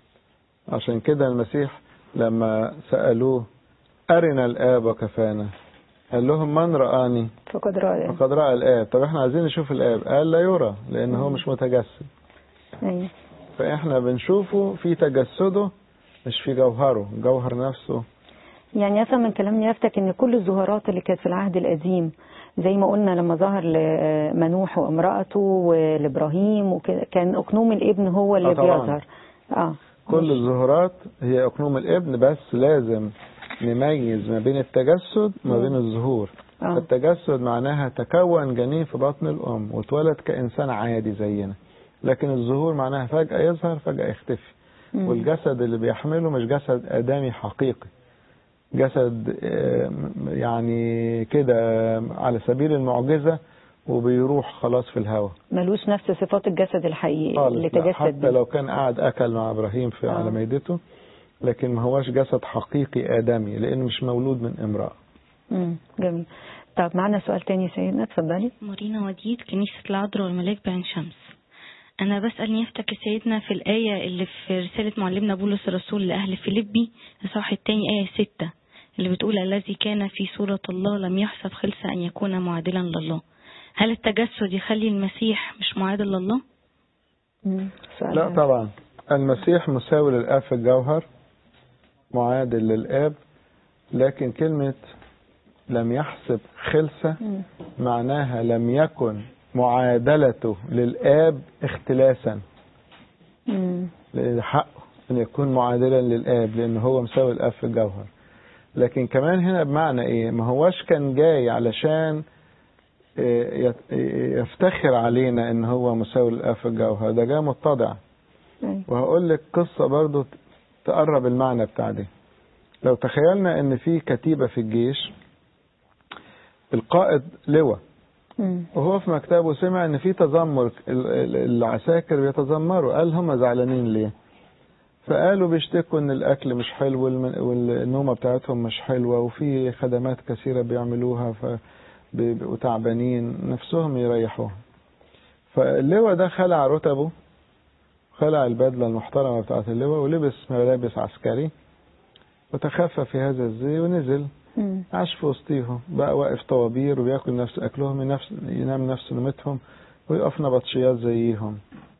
عشان كده المسيح لما سألوه أرنا الآب وكفانا قال لهم من رآني
فقد رأى
فقد رأى الآب طب احنا عايزين نشوف الآب قال لا يرى لأن هو مش متجسد
أيوة.
فاحنا بنشوفه في تجسده مش في جوهره جوهر نفسه
يعني افهم من كلام يافتك ان كل الظهورات اللي كانت في العهد القديم زي ما قلنا لما ظهر لمنوح وامرأته ولابراهيم وكده كان اقنوم الابن هو اللي
آه طبعاً.
بيظهر اه
كل الظهورات هي أقنوم الابن بس لازم نميز ما بين التجسد وما بين الظهور
اه
التجسد معناها تكون جنين في بطن الأم واتولد كإنسان عادي زينا لكن الظهور معناها فجأة يظهر فجأة يختفي
مم.
والجسد اللي بيحمله مش جسد آدمي حقيقي جسد آه، يعني كده على سبيل المعجزة وبيروح خلاص في الهواء
ملوش نفس صفات الجسد الحقيقي اللي
خالص لا،
تجسد
حتى
بيه
لو كان قاعد أكل مع إبراهيم في
آه.
على ميدته لكن ما هوش جسد حقيقي آدمي لأنه مش مولود من امرأة
مم. جميل طب معنا سؤال تاني يا سيدنا اتفضلي
مارينا وديد كنيسة العذراء والملاك بعين شمس أنا بسأل نيفتك يا سيدنا في الآية اللي في رسالة معلمنا بولس الرسول لأهل فيليبي الصح التاني آية ستة اللي بتقول الذي كان في صورة الله لم يحسب خلص أن يكون معادلا لله هل التجسد يخلي المسيح مش معادل لله؟
مم. سؤال
لا طبعا المسيح مساوي للآب في الجوهر معادل للآب لكن كلمة لم يحسب خلسة
مم.
معناها لم يكن معادلته للآب اختلاسا
مم.
لأن حقه أن يكون معادلا للآب لأن هو مساوي الآب في الجوهر لكن كمان هنا بمعنى إيه ما هوش كان جاي علشان إيه، يت- إيه، يفتخر علينا ان هو مساوي للآب في الجوهر ده جاي متضع
أيوة.
وهقول لك قصة برضو ت- تقرب المعنى بتاع دي لو تخيلنا ان في كتيبة في الجيش القائد لواء
مم.
وهو في مكتبه سمع ان في تذمر ال- ال- العساكر بيتذمروا قال هم زعلانين ليه فقالوا بيشتكوا ان الاكل مش حلو والم- والنومه بتاعتهم مش حلوه وفي خدمات كثيره بيعملوها فبيبقوا تعبانين نفسهم يريحوها فاللواء ده خلع رتبه خلع البدله المحترمه بتاعت اللواء ولبس ملابس عسكري وتخفى في هذا الزي ونزل
مم.
عاش في وسطيهم بقى واقف طوابير وبياكل نفس اكلهم نفس ينام نفس نومتهم ويقف نبطشيات زيهم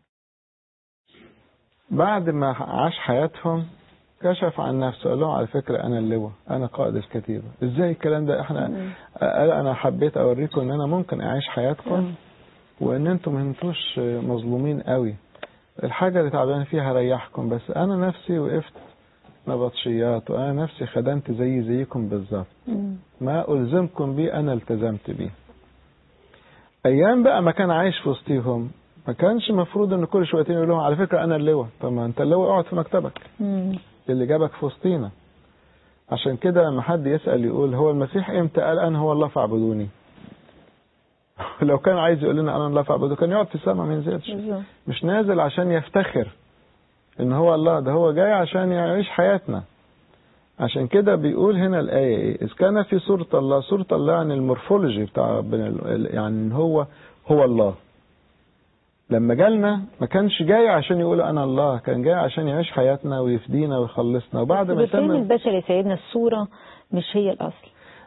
بعد ما عاش حياتهم كشف عن نفسه قال لهم على فكرة أنا اللواء أنا قائد الكتيبة إزاي الكلام ده إحنا قال أنا حبيت أوريكم إن أنا ممكن أعيش حياتكم وإن أنتم ما انتوش مظلومين قوي الحاجة اللي تعبان فيها هريحكم بس أنا نفسي وقفت نبطشيات وأنا نفسي خدمت زي زيكم بالظبط
مم.
ما ألزمكم بيه أنا التزمت بيه أيام بقى ما كان عايش في وسطيهم ما كانش مفروض ان كل شويتين يقول لهم على فكره انا اللواء طب ما انت اللواء اقعد في مكتبك
مم.
اللي جابك في وسطينا عشان كده لما حد يسال يقول هو المسيح امتى قال انا هو الله فاعبدوني لو كان عايز يقول لنا انا الله فاعبدوني كان يقعد في السماء ما ينزلش
بالظبط.
مش نازل عشان يفتخر ان هو الله ده هو جاي عشان يعيش حياتنا عشان كده بيقول هنا الآية إيه؟ إذ كان في صورة الله صورة الله يعني المورفولوجي بتاع ربنا ال- يعني إن هو هو الله لما جالنا ما كانش جاي عشان يقول أنا الله كان جاي عشان يعيش حياتنا ويفدينا ويخلصنا وبعد ما
بالفهم
تم
البشري يا سيدنا الصورة مش هي الأصل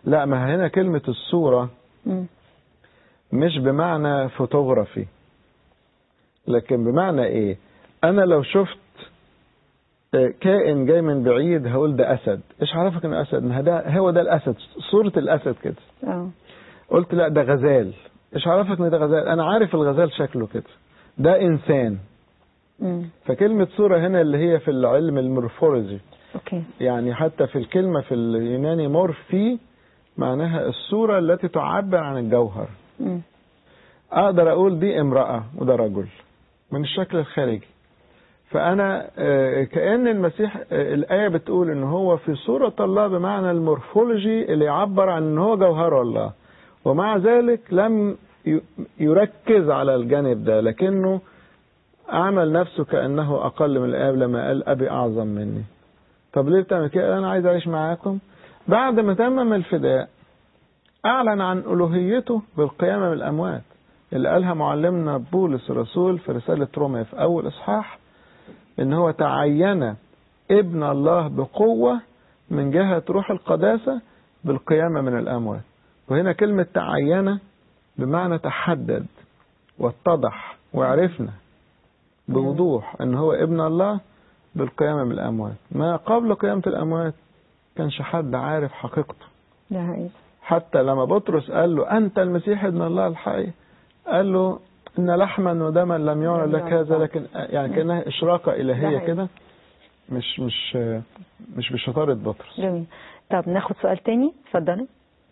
لا ما هنا كلمة الصورة
مم.
مش بمعنى فوتوغرافي لكن بمعنى ايه انا لو شفت آه، كائن جاي من بعيد هقول ده اسد ايش عرفك انه اسد ما ده هو ده الاسد صورة الاسد كده
اه
قلت لا ده غزال ايش عرفك ان ده غزال انا عارف الغزال شكله كده ده انسان
مم.
فكلمة صورة هنا اللي هي في العلم المورفولوجي
اوكي
يعني حتى في الكلمة في اليوناني مورفي معناها الصورة التي تعبر عن الجوهر
مم.
اقدر اقول دي امرأة وده رجل من الشكل الخارجي فانا آه، كأن المسيح آه، الآية بتقول ان هو في صورة الله بمعنى المورفولوجي اللي يعبر عن ان هو جوهر الله ومع ذلك لم ي- يركز على الجانب ده لكنه عمل نفسه كأنه أقل من الآب لما قال أبي أعظم مني طب ليه بتعمل كده قال أنا عايز أعيش معاكم بعد ما تمم الفداء أعلن عن ألوهيته بالقيامة من الأموات اللي قالها معلمنا بولس الرسول في رسالة روميا في أول إصحاح إن هو تعين ابن الله بقوة من جهة روح القداسة بالقيامة من الأموات وهنا كلمة تعين بمعنى تحدد واتضح وعرفنا بوضوح ان هو ابن الله بالقيامة من الأموات ما قبل قيامة الأموات كانش حد عارف حقيقته
ده حقيقي
حتى لما بطرس قال له أنت المسيح ابن الله الحي قال له إن لحما ودما لم يعلن لك هذا لكن يعني كأنها إشراقة
ده
إلهية
حقيقي.
كده مش مش مش بشطارة بطرس
جميل طب ناخد سؤال تاني اتفضلي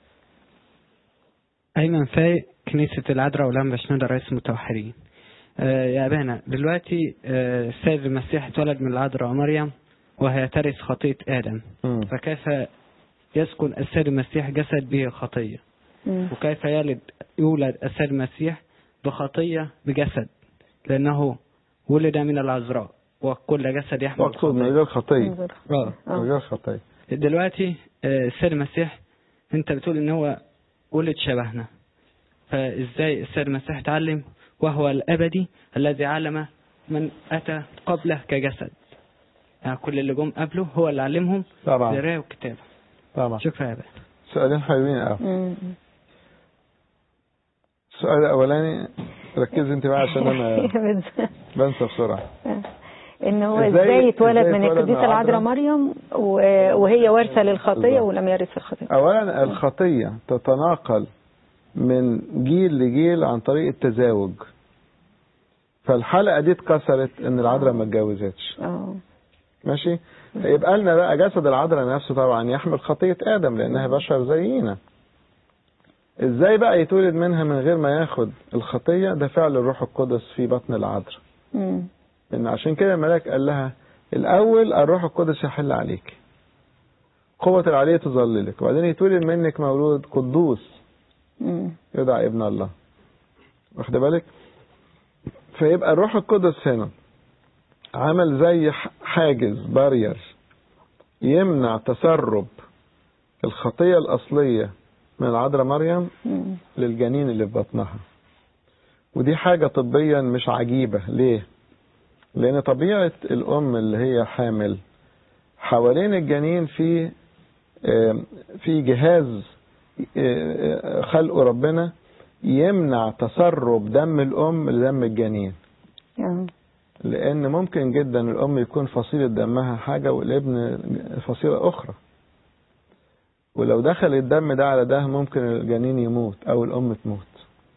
أيمن فايق كنيسة العذراء ولمبة شنودة رئيس المتوحدين آه يا أبانا دلوقتي آه السيد المسيح اتولد من العذراء ومريم وهي ترث خطية آدم
مم.
فكيف يسكن السيد المسيح جسد به خطية
مم.
وكيف يلد يولد السيد المسيح بخطية بجسد لأنه ولد من العذراء وكل جسد يحمل
مقصود من
خطية
غير خطية
انظر.
آه.
آه.
من غير خطية
دلوقتي آه، السيد المسيح انت بتقول ان هو ولد شبهنا فازاي السيد المسيح تعلم وهو الابدي الذي علم من اتى قبله كجسد يعني كل اللي جم قبله هو اللي علمهم
طبعا
القرايه والكتابه
طبعا
شكرا يا باشا
سؤالين حلوين قوي
مم.
السؤال الأولاني ركزي أنت بقى عشان أنا بنسى بسرعة
ان هو
إزاي-
ازاي اتولد
إزاي
من
اتولد
القديسه
من
العذراء
العذراء؟
مريم و- وهي وارثه للخطيه
بالظبط.
ولم يرث الخطيه
أولا الخطية تتناقل من جيل لجيل عن طريق التزاوج فالحلقة دي اتكسرت ان العذراء ما اتجوزتش
اه
ماشي يبقى لنا بقى جسد العذراء نفسه طبعا يحمل خطية آدم لأنها بشر زينا ازاي بقى يتولد منها من غير ما ياخد الخطية ده فعل الروح القدس في بطن العذراء
مم.
لأن عشان كده الملاك قال لها الأول الروح القدس يحل عليك قوة العلية تظللك وبعدين يتولد منك مولود قدوس
مم.
يدعى ابن الله واخد بالك فيبقى الروح القدس هنا عمل زي ح- حاجز بارير يمنع تسرب الخطية الأصلية من العذراء مريم
مم.
للجنين اللي في بطنها ودي حاجة طبيا مش عجيبة ليه لأن طبيعة الأم اللي هي حامل حوالين الجنين في آه، في جهاز آه، خلقه ربنا يمنع تسرب دم الأم لدم الجنين
آه.
لأن ممكن جدا الأم يكون فصيلة دمها حاجة والابن فصيلة أخرى ولو دخل الدم ده على ده ممكن الجنين يموت أو الأم تموت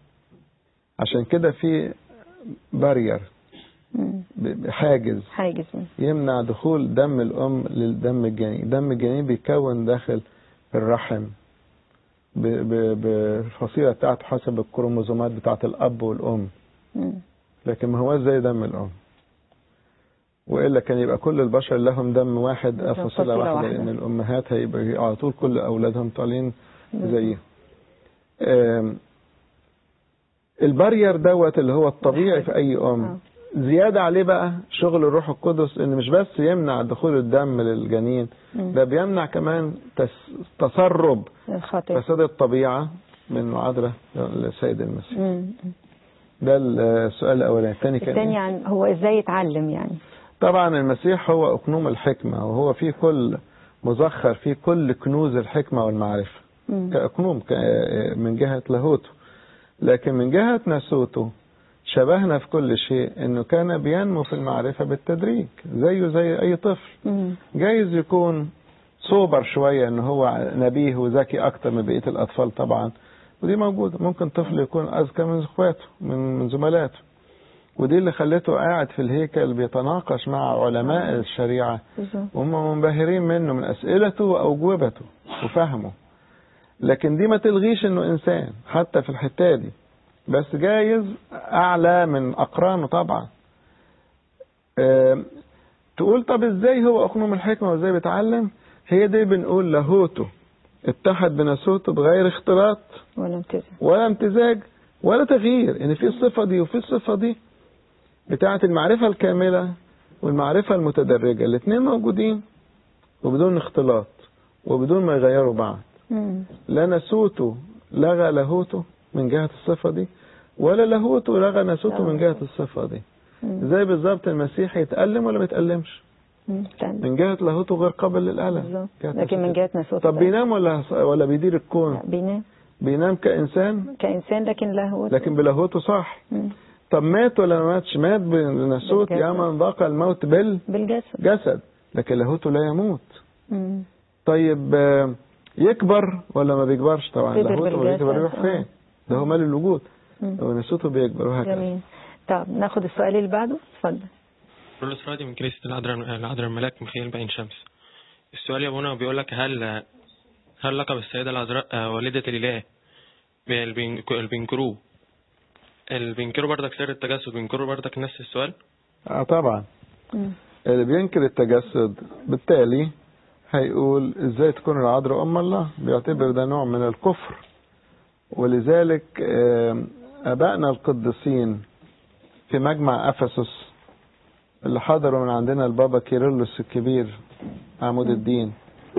عشان كده في بارير
مم.
حاجز
حاجز مم.
يمنع دخول دم الأم للدم الجنين دم الجنين بيكون داخل الرحم ب- ب- بالفصيلة بتاعته حسب الكروموزومات بتاعت الأب والأم
مم.
لكن ما هو زي دم الأم وإلا كان يبقى كل البشر لهم دم واحد
فصيلة
فصيلة واحدة
واحدة.
لأن الأمهات هيبقى على طول كل أولادهم طالعين زيه آم، البارير دوت اللي هو الطبيعي في أي أم
آه.
زيادة عليه بقى شغل الروح القدس إن مش بس يمنع دخول الدم للجنين
مم.
ده بيمنع كمان تس- تسرب
الخطيه
فساد الطبيعة من عذراء للسيد المسيح
مم.
ده السؤال الأولاني الثاني كان
الثاني
إيه؟
عن هو ازاي يتعلم يعني
طبعا المسيح هو أقنوم الحكمة وهو فيه كل مزخر فيه كل كنوز الحكمة والمعرفة
مم.
كأقنوم ك- من جهة لاهوته لكن من جهة ناسوته شبهنا في كل شيء انه كان بينمو في المعرفة بالتدريج زيه زي اي طفل
مم.
جايز يكون صوبر شوية ان هو نبيه وذكي اكتر من بقية الاطفال طبعا ودي موجودة ممكن طفل يكون اذكى من اخواته من من زملاته ودي اللي خلته قاعد في الهيكل بيتناقش مع علماء الشريعة
بالظبط.
وهم منبهرين منه من اسئلته واجوبته وفهمه لكن دي ما تلغيش انه انسان حتى في الحته دي بس جايز اعلى من اقرانه طبعا آم، تقول طب ازاي هو اقنوم الحكمه وازاي بيتعلم هي دي بنقول لاهوته اتحد بناسوته بغير اختلاط
ولا امتزاج
ولا امتزاج ولا تغيير ان في الصفه دي وفي الصفه دي بتاعه المعرفه الكامله والمعرفه المتدرجه الاثنين موجودين وبدون اختلاط وبدون ما يغيروا بعض
مم.
لا ناسوته لغى لاهوته من جهة الصفة دي ولا لاهوته لغى ناسوته من جهة الصفة دي
مم.
زي بالظبط المسيح يتألم ولا ما يتألمش
مم. تمام.
من جهة لاهوته غير قابل للألم
بالظبط
جهة
لكن من
ناسوته.
جهة ناسوته
طب
بقى.
بينام ولا ولا بيدير الكون
لا، بينام
بينام كإنسان
كإنسان لكن له
لكن بلاهوته صح
مم.
طب مات ولا ما ماتش مات بناسوت
بالجسد.
يا من ذاق الموت بالجسد
بالجسد
لكن لاهوته لا يموت
مم.
طيب آه، يكبر ولا ما بيكبرش طبعا
كبر
لاهوته
بالجسد،
بيكبر يروح
آه.
فين ده هو مال الوجود
مم.
وناسوته بيكبر وهكذا
جميل طب ناخد السؤال اللي بعده اتفضل
بولس رادي من كنيسة العذراء العذراء الملاك ميخائيل بعين شمس السؤال يا ابونا بيقول لك هل هل لقب السيدة العذراء آه، والدة الإله اللي بين- اللي بينكروه اللي بينكروا بردك سر التجسد بينكروا بردك نفس السؤال
اه طبعا
مم.
اللي بينكر التجسد بالتالي هيقول ازاي تكون العذراء ام الله بيعتبر ده نوع من الكفر ولذلك آه، ابائنا القديسين في مجمع افسس اللي حضروا من عندنا البابا كيرلس الكبير عمود الدين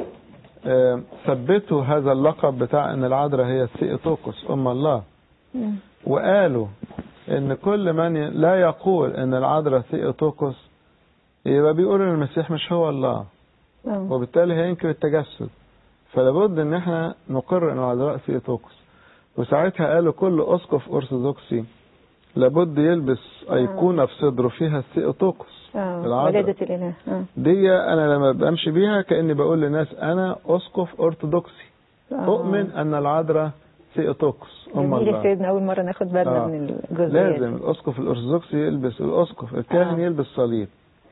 آه، ثبتوا هذا اللقب بتاع ان العذراء هي الثيوتوكوس ام الله
مم.
وقالوا ان كل من ي- لا يقول ان العذراء ثيوتوكوس يبقى بيقول ان المسيح مش هو الله
آه.
وبالتالي هينكر التجسد فلابد ان احنا نقر ان العذراء ثيوتوكوس وساعتها قالوا كل اسقف ارثوذكسي لابد يلبس ايقونه في صدره فيها الثيوتوكوس
آه.
العذراء.
ولادة الإله آه.
دي انا لما بمشي بيها كاني بقول للناس انا اسقف ارثوذكسي
آه.
اؤمن ان العذراء ثيوتوكوس ام
جميل يا
الله
سيدنا أول مرة ناخد بالنا
آه.
من الجزئية
لازم الاسقف الارثوذكسي يلبس الاسقف الكاهن
آه.
يلبس صليب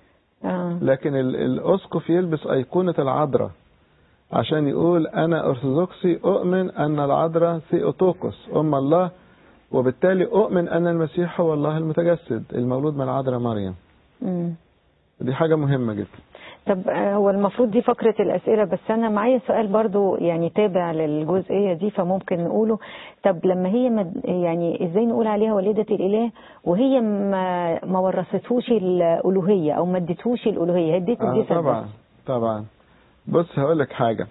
آه.
لكن ال- الاسقف يلبس ايقونه العذراء عشان يقول انا ارثوذكسي اؤمن ان العذراء ثيوتوكوس ام الله وبالتالي اؤمن ان المسيح هو الله المتجسد المولود من العذراء مريم
مم.
دي حاجه مهمه جدا
طب آه، هو المفروض دي فقرة الأسئلة بس أنا معايا سؤال برضو يعني تابع للجزئية دي فممكن نقوله طب لما هي مد يعني إزاي نقول عليها والدة الإله وهي ما ما ورثتهوش الألوهية أو ما اديتهوش الألوهية هي اديته
آه
الجسد
طبعا
بس.
طبعا بص هقول لك حاجه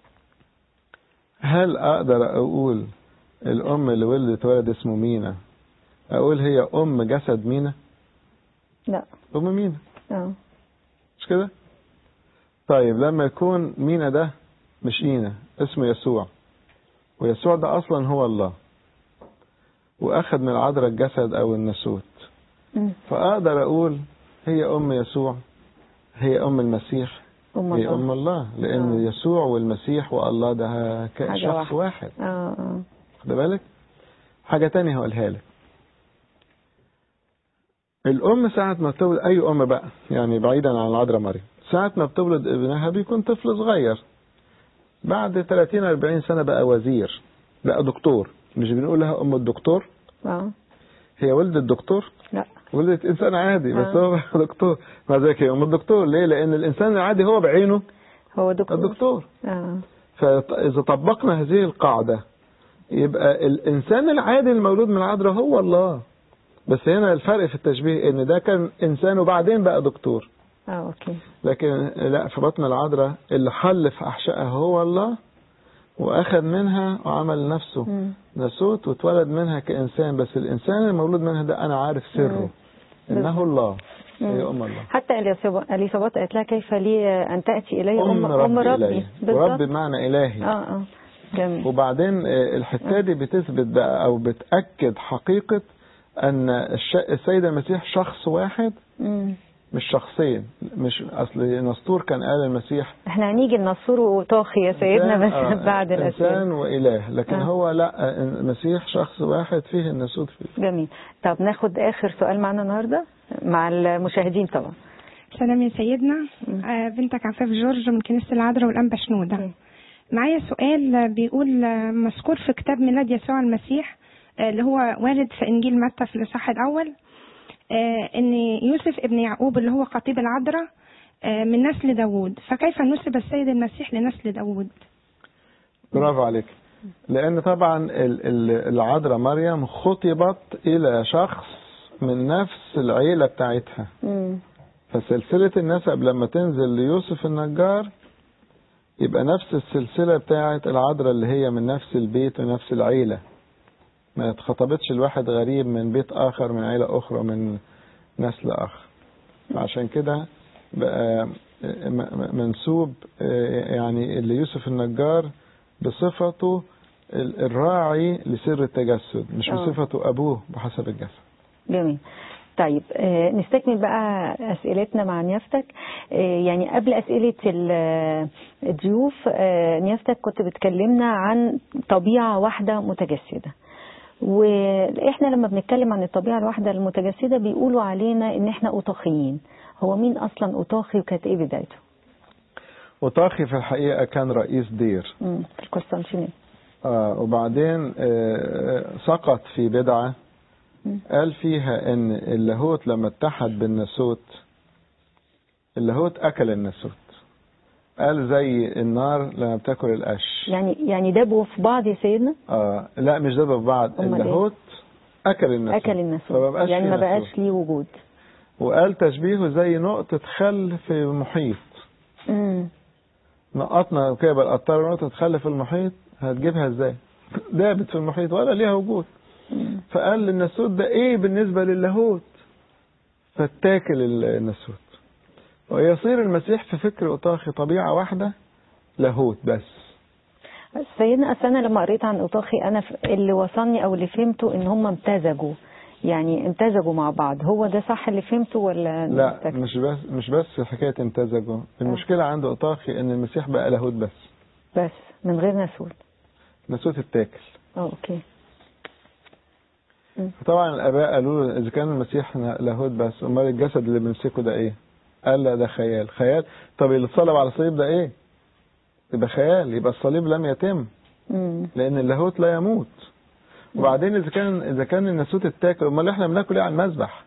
هل اقدر اقول الام اللي ولدت ولد اسمه مينا اقول هي ام جسد مينا
لا
ام مينا
اه
مش كده طيب لما يكون مينا ده مش اينا اسمه يسوع ويسوع ده اصلا هو الله واخد من العذراء الجسد او الناسوت
مم.
فاقدر اقول هي ام يسوع هي ام المسيح
أم
هي
الله
ام الله لان
آه.
يسوع والمسيح والله ده ك-
حاجة
شخص
واحدة.
واحد
اه اه
خد بالك حاجة تانية هقولها لك الأم ساعة ما بتولد أي أم بقى يعني بعيدا عن العذراء مريم ساعة ما بتولد ابنها بيكون طفل صغير بعد 30 40 سنة بقى وزير بقى دكتور مش بنقول لها أم الدكتور
اه
هي ولدت دكتور
لا
ولدت إنسان عادي بس
آه.
هو بقى دكتور مع ذلك هي أم الدكتور ليه؟ لأن الإنسان العادي هو بعينه
هو دكتور
الدكتور
اه
فإذا طبقنا هذه القاعدة يبقى الإنسان العادي المولود من العذراء هو الله بس هنا الفرق في التشبيه إن ده كان إنسان وبعدين بقى دكتور
اه اوكي
لكن لا في بطن العذراء اللي حل في أحشائها هو الله وأخذ منها وعمل نفسه
مم.
ناسوت واتولد منها كإنسان بس الإنسان المولود منها ده أنا عارف سره إنه الله هي أم الله
حتى اليصاب- اليصابات قالت لها كيف لي ان تاتي الي
أم
ام ام
ربي
ربي
إلهي
بالظبط
ورب بمعنى إلهي
اه اه جميل
وبعدين آه، الحتة دي بتثبت بقى أو بتأكد حقيقة أن الش- السيد المسيح شخص واحد
مم.
مش شخصين مش أصل نسطور كان قال المسيح
احنا هنيجي لنصور وطاخي يا سيدنا
إنسان-
بس
آه،
بعد الأسئلة
إنسان وإله لكن
آه.
هو لا المسيح شخص واحد فيه النسوت فيه
جميل طب ناخد آخر سؤال معنا النهاردة مع المشاهدين طبعا
سلام يا سيدنا آه، بنتك عفاف جورج من كنيسة العذراء والأنبا شنودة
مم.
معايا سؤال آه، بيقول آه، مذكور في كتاب ميلاد يسوع المسيح آه، اللي هو وارد في إنجيل متى في الإصحاح الأول آه، إن يوسف ابن يعقوب اللي هو خطيب العذراء آه، من نسل داوود فكيف نسب السيد المسيح لنسل داوود
برافو عليك لأن طبعا ال- ال- العذراء مريم خطبت إلى شخص من نفس العيلة بتاعتها
مم.
فسلسلة النسب لما تنزل ليوسف النجار يبقى نفس السلسلة بتاعت العذراء اللي هي من نفس البيت ونفس العيلة ما اتخطبتش الواحد غريب من بيت آخر من عيلة أخرى من نسل آخر عشان كده بقى م- م- منسوب آه، يعني ليوسف النجار بصفته ال- الراعي لسر التجسد مش
آه.
بصفته أبوه بحسب الجسد
جميل طيب آه، نستكمل بقى أسئلتنا مع نيافتك آه، يعني قبل أسئلة ال- الضيوف آه، نيافتك كنت بتكلمنا عن طبيعة واحدة متجسدة واحنا لما بنتكلم عن الطبيعة الواحدة المتجسدة بيقولوا علينا ان احنا اوطاخيين هو مين اصلا اوطاخي وكانت ايه بدايته
وطاخي في الحقيقة كان رئيس دير
مم، في القسطنطينية
آه وبعدين آه سقط في بدعة
مم.
قال فيها ان اللاهوت لما اتحد بالناسوت اللاهوت اكل الناسوت قال زي النار لما بتاكل القش
يعني يعني دبوا في بعض يا سيدنا
آه لا مش ده في بعض
أمال إيه؟
اللاهوت اكل الناسوت
اكل الناسوت
فما بقاش
يعني
فيه
ما
ناسوت.
بقاش ليه وجود
وقال تشبيهه زي نقطة خل في محيط
مم.
نقطنا كده بالقطارة نقطة خل في المحيط هتجيبها ازاي دابت في المحيط ولا ليها وجود
مم.
فقال الناسوت ده ايه بالنسبة للاهوت فتاكل الناسوت ويصير المسيح في فكر اوطاخي طبيعة واحدة لاهوت بس
سيدنا أصل أنا لما قريت عن أوطاخي أنا ف- اللي وصلني أو اللي فهمته إن هم امتزجوا يعني امتزجوا مع بعض هو ده صح اللي فهمته ولا
لا
نفتكر؟
مش بس مش بس حكاية امتزجوا المشكلة عند اوطاخي ان المسيح بقى لاهوت بس
بس من غير ناسوت
ناسوت التاكل
اه اوكي
طبعا الاباء قالوا له اذا كان المسيح لاهوت بس امال الجسد اللي بنمسكه ده ايه قال لا ده خيال خيال طب اللي اتصلب على الصليب ده ايه يبقى خيال يبقى الصليب لم يتم
مم.
لان اللاهوت لا يموت وبعدين اذا كان اذا كان الناسوت اتاكل امال احنا بناكل ايه على المذبح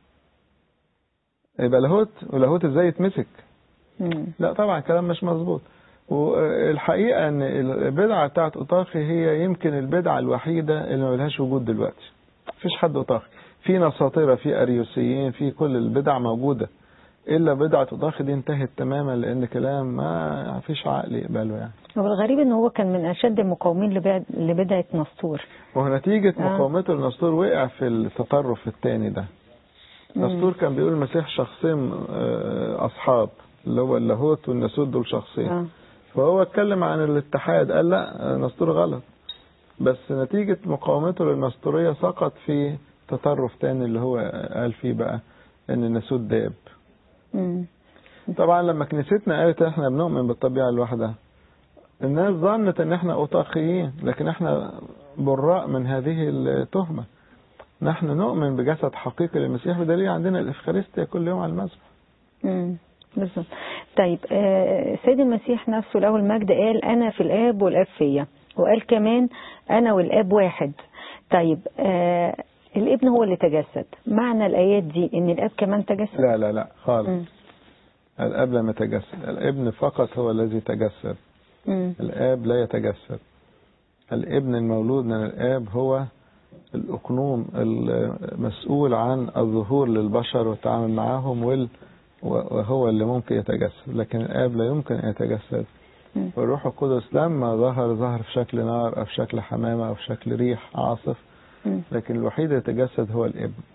يبقى لاهوت ولاهوت ازاي يتمسك
مم.
لا طبعا كلام مش مظبوط والحقيقه ان البدعه بتاعت اوطاخي هي يمكن البدعه الوحيده اللي ما لهاش وجود دلوقتي مفيش حد اوطاخي في نساطره في اريوسيين في كل البدع موجوده الا بدعه اوطاخي دي انتهت تماما لان كلام ما فيش عقل يقبله يعني
هو الغريب ان هو كان من اشد المقاومين لبعد- لبدعه نسطور
وهو نتيجة
آه.
مقاومته لنسطور وقع في التطرف الثاني ده
مم.
نسطور كان بيقول المسيح شخصين آه، أصحاب اللي هو اللاهوت والناسوت دول شخصين
اه
فهو اتكلم عن الاتحاد قال لا نسطور غلط بس نتيجة مقاومته للنسطورية سقط في تطرف تاني اللي هو قال فيه بقى ان الناسوت داب
مم.
طبعا لما كنيستنا قالت احنا بنؤمن بالطبيعة الواحدة الناس ظنت ان احنا اوطاقيين لكن احنا براء من هذه التهمة نحن نؤمن بجسد حقيقي للمسيح بدليل عندنا الافخارستيا كل يوم على المذبح
مم. بالظبط طيب آه، السيد المسيح نفسه له المجد قال انا في الاب والاب فيا وقال كمان انا والاب واحد طيب آه الابن هو اللي تجسد معنى الايات دي ان الاب كمان تجسد
لا لا لا خالص
مم.
الاب لم يتجسد الابن فقط هو الذي تجسد
مم.
الاب لا يتجسد الابن المولود من الاب هو الاقنوم المسؤول عن الظهور للبشر والتعامل معهم وال وهو اللي ممكن يتجسد لكن الاب لا يمكن ان يتجسد
مم.
والروح القدس لما ظهر ظهر في شكل نار او في شكل حمامه او في شكل ريح عاصف
مم.
لكن الوحيد اللي يتجسد هو الابن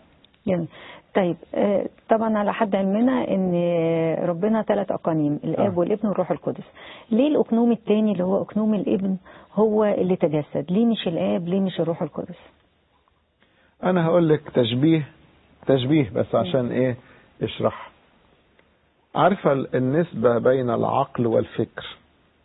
جميل طيب آه، طبعا على حد علمنا ان ربنا ثلاث اقانيم الاب
آه.
والابن والروح القدس ليه الاقنوم الثاني اللي هو اقنوم الابن هو اللي تجسد ليه مش الاب ليه مش الروح القدس
انا هقول لك تشبيه تشبيه بس عشان ايه اشرح عارفة ال- النسبة بين العقل والفكر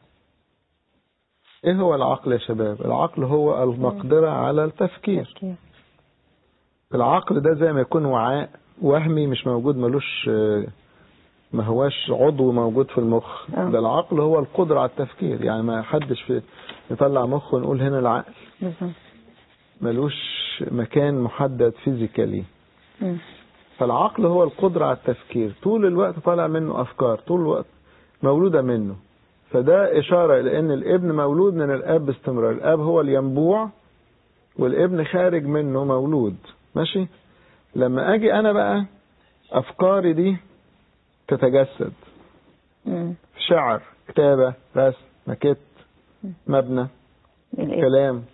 ايه هو العقل يا شباب العقل هو المقدرة على التفكير العقل ده زي ما يكون وعاء وهمي مش موجود ملوش آه، ما هواش عضو موجود في المخ
آه.
ده العقل هو القدرة على التفكير يعني ما حدش في يطلع مخ ونقول هنا العقل
بالظبط
ملوش مكان محدد فيزيكالي
مم.
فالعقل هو القدرة على التفكير طول الوقت طالع منه أفكار طول الوقت مولودة منه فده إشارة إلى أن الابن مولود من الأب باستمرار الأب هو الينبوع والابن خارج منه مولود ماشي لما أجي أنا بقى أفكاري دي تتجسد
مم.
شعر كتابة رسم ماكيت مبنى
الابن
كلام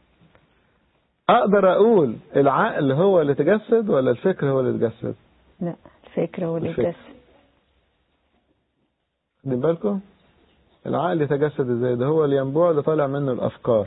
أقدر أقول العقل هو اللي تجسد ولا الفكر هو اللي تجسد
لا الفكرة هو اللي
الفكرة.
تجسد
واخدين بالكم العقل يتجسد ازاي ده هو الينبوع اللي طالع منه الافكار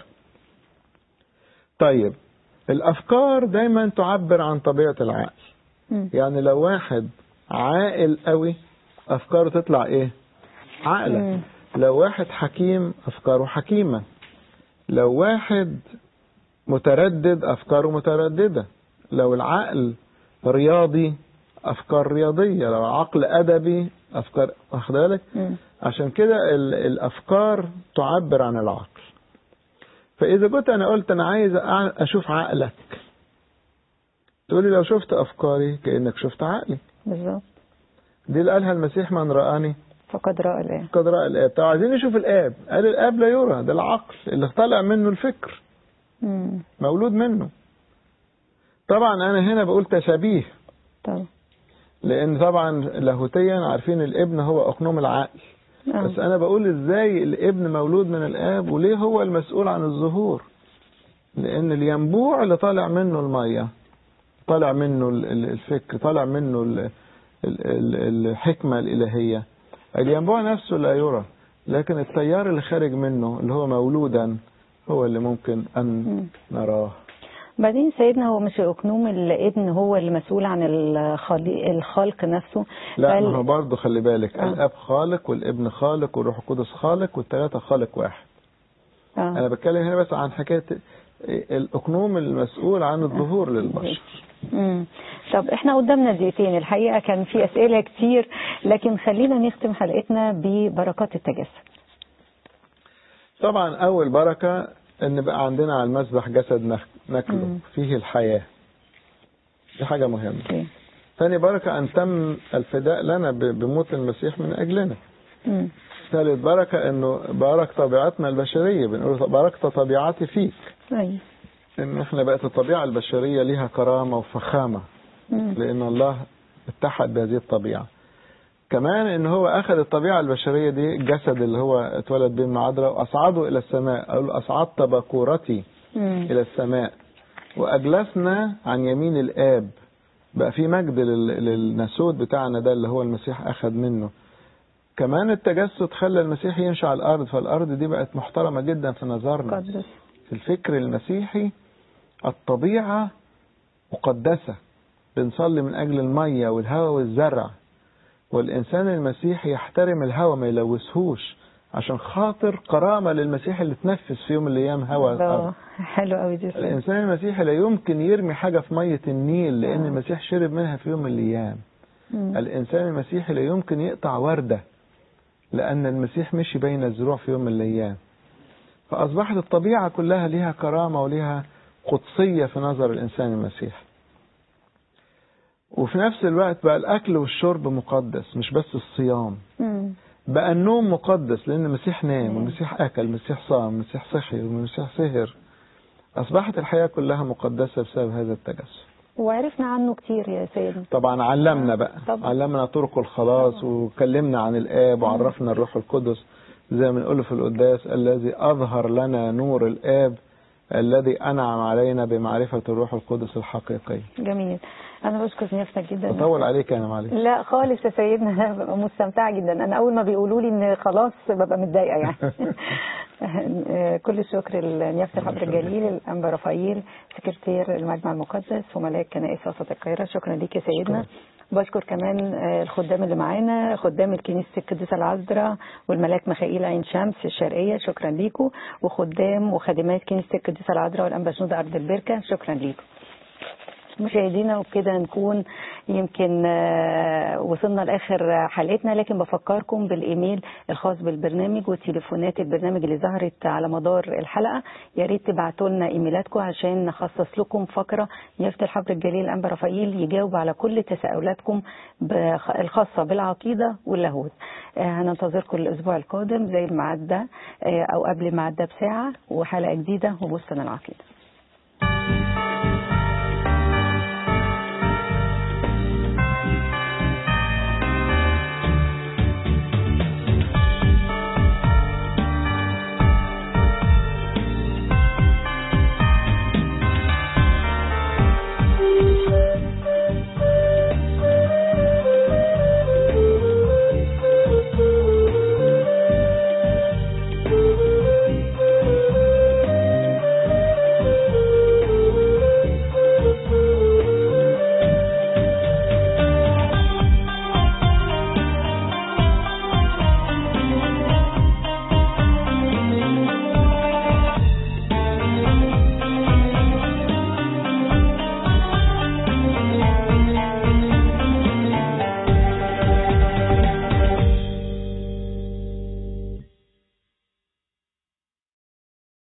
طيب الافكار دايما تعبر عن طبيعه العقل
مم.
يعني لو واحد عاقل قوي افكاره تطلع ايه عاقله
مم.
لو واحد حكيم افكاره حكيمه لو واحد متردد افكاره متردده لو العقل رياضي افكار رياضيه لو العقل ادبي افكار واخد بالك
مم.
عشان كده ال- الافكار تعبر عن العقل فاذا كنت انا قلت انا عايز أع- اشوف عقلك تقولي لو شفت افكاري كانك شفت عقلي
بالظبط
دي اللي قالها المسيح من رآني
فقد رأى الآن
قد رأى الآب طب عايزين نشوف الآب قال الآب لا يرى ده العقل اللي طالع منه الفكر
مم.
مولود منه طبعا أنا هنا بقول تشابيه
طبعا
لأن طبعا لاهوتيا عارفين الابن هو أقنوم العقل
آه.
بس أنا بقول إزاي الابن مولود من الآب وليه هو المسؤول عن الظهور لأن الينبوع اللي طالع منه المية طالع منه ال- ال- الفكر طالع منه ال- ال- ال- الحكمة الإلهية الينبوع نفسه لا يرى لكن التيار اللي خارج منه اللي هو مولودا هو اللي ممكن أن
مم.
نراه
بعدين سيدنا هو مش أقنوم الابن هو اللي مسؤول عن الخلي- الخلق نفسه
لا
بل-
ما هو برضه خلي بالك
آه.
الاب خالق والابن خالق والروح القدس خالق والثلاثه خالق واحد
آه.
انا بتكلم هنا بس عن حكايه الاقنوم المسؤول عن الظهور للبشر
مم. طب احنا قدامنا دقيقتين الحقيقة كان في أسئلة كتير لكن خلينا نختم حلقتنا ببركات التجسد
طبعا اول بركه ان بقى عندنا على المذبح جسد نخ- ناكله
مم.
فيه الحياه دي حاجه مهمه
أوكي.
ثاني بركه ان تم الفداء لنا ب- بموت المسيح من اجلنا
مم.
ثالث بركه انه بارك طبيعتنا البشريه بنقول باركت طبيعتي فيك
أيوة.
ان احنا بقت الطبيعه البشريه ليها كرامه وفخامه
مم.
لان الله اتحد بهذه الطبيعه كمان ان هو اخذ الطبيعه البشريه دي الجسد اللي هو اتولد به من عذراء واصعده الى السماء قال اصعدت بكورتي
مم.
الى السماء واجلسنا عن يمين الاب بقى في مجد لل- للناسوت بتاعنا ده اللي هو المسيح اخذ منه كمان التجسد خلى المسيح يمشي على الارض فالارض دي بقت محترمه جدا في نظرنا
قدس
في الفكر المسيحي الطبيعة مقدسة بنصلي من أجل المية والهواء والزرع والإنسان المسيحي يحترم الهواء ما يلوثهوش عشان خاطر كرامة للمسيح اللي تنفس في يوم من الأيام هواء الأرض
الله حلو قوي دي سيدنا.
الإنسان المسيحي لا يمكن يرمي حاجة في مية النيل لأن
آه.
المسيح شرب منها في يوم من الأيام
مم.
الإنسان المسيحي لا يمكن يقطع وردة لأن المسيح مشي بين الزروع في يوم من الأيام فأصبحت الطبيعة كلها لها كرامة ولها قدسية في نظر الإنسان المسيحي وفي نفس الوقت بقى الأكل والشرب مقدس مش بس الصيام
مم.
بقى النوم مقدس لأن المسيح نام
مم.
والمسيح أكل المسيح صام المسيح صحي والمسيح سهر أصبحت الحياة كلها مقدسة بسبب هذا التجسد
وعرفنا عنه كتير يا سيدنا
طبعا علمنا بقى
طبعا.
علمنا طرق الخلاص وكلمنا عن الآب وعرفنا الروح القدس زي ما نقول في القداس الذي أظهر لنا نور الآب الذي أنعم علينا بمعرفة الروح القدس الحقيقي
جميل انا بشكر نيافتك جدا
بطول عليك انا معلش
لا خالص يا سيدنا انا ببقى مستمتعه جدا انا اول ما بيقولوا لي ان خلاص ببقى متضايقه يعني كل الشكر لنيافه الحضر الجليل الانبا رفائيل سكرتير المجمع المقدس وملاك كنائس وسط القاهره شكرا ليك يا سيدنا بشكر كمان آه، الخدام اللي معانا خدام الكنيسة القديسة العذراء والملاك ميخائيل عين شمس الشرقية شكرا ليكم وخدام وخادمات كنيسة القديسة العذراء والأنبا شنودة أرض البركة شكرا ليكم مشاهدينا وبكده نكون يمكن آه، وصلنا لاخر حلقتنا لكن بفكركم بالايميل الخاص بالبرنامج وتليفونات البرنامج اللي ظهرت على مدار الحلقه يا ريت تبعتوا لنا ايميلاتكم عشان نخصص لكم فقره يافت الحبر الجليل الانبا رفائيل يجاوب على كل تساؤلاتكم بخ- الخاصه بالعقيده واللاهوت آه، هننتظركم الاسبوع القادم زي الميعاد ده آه، او قبل الميعاد ده بساعه وحلقه جديده وبستان العقيده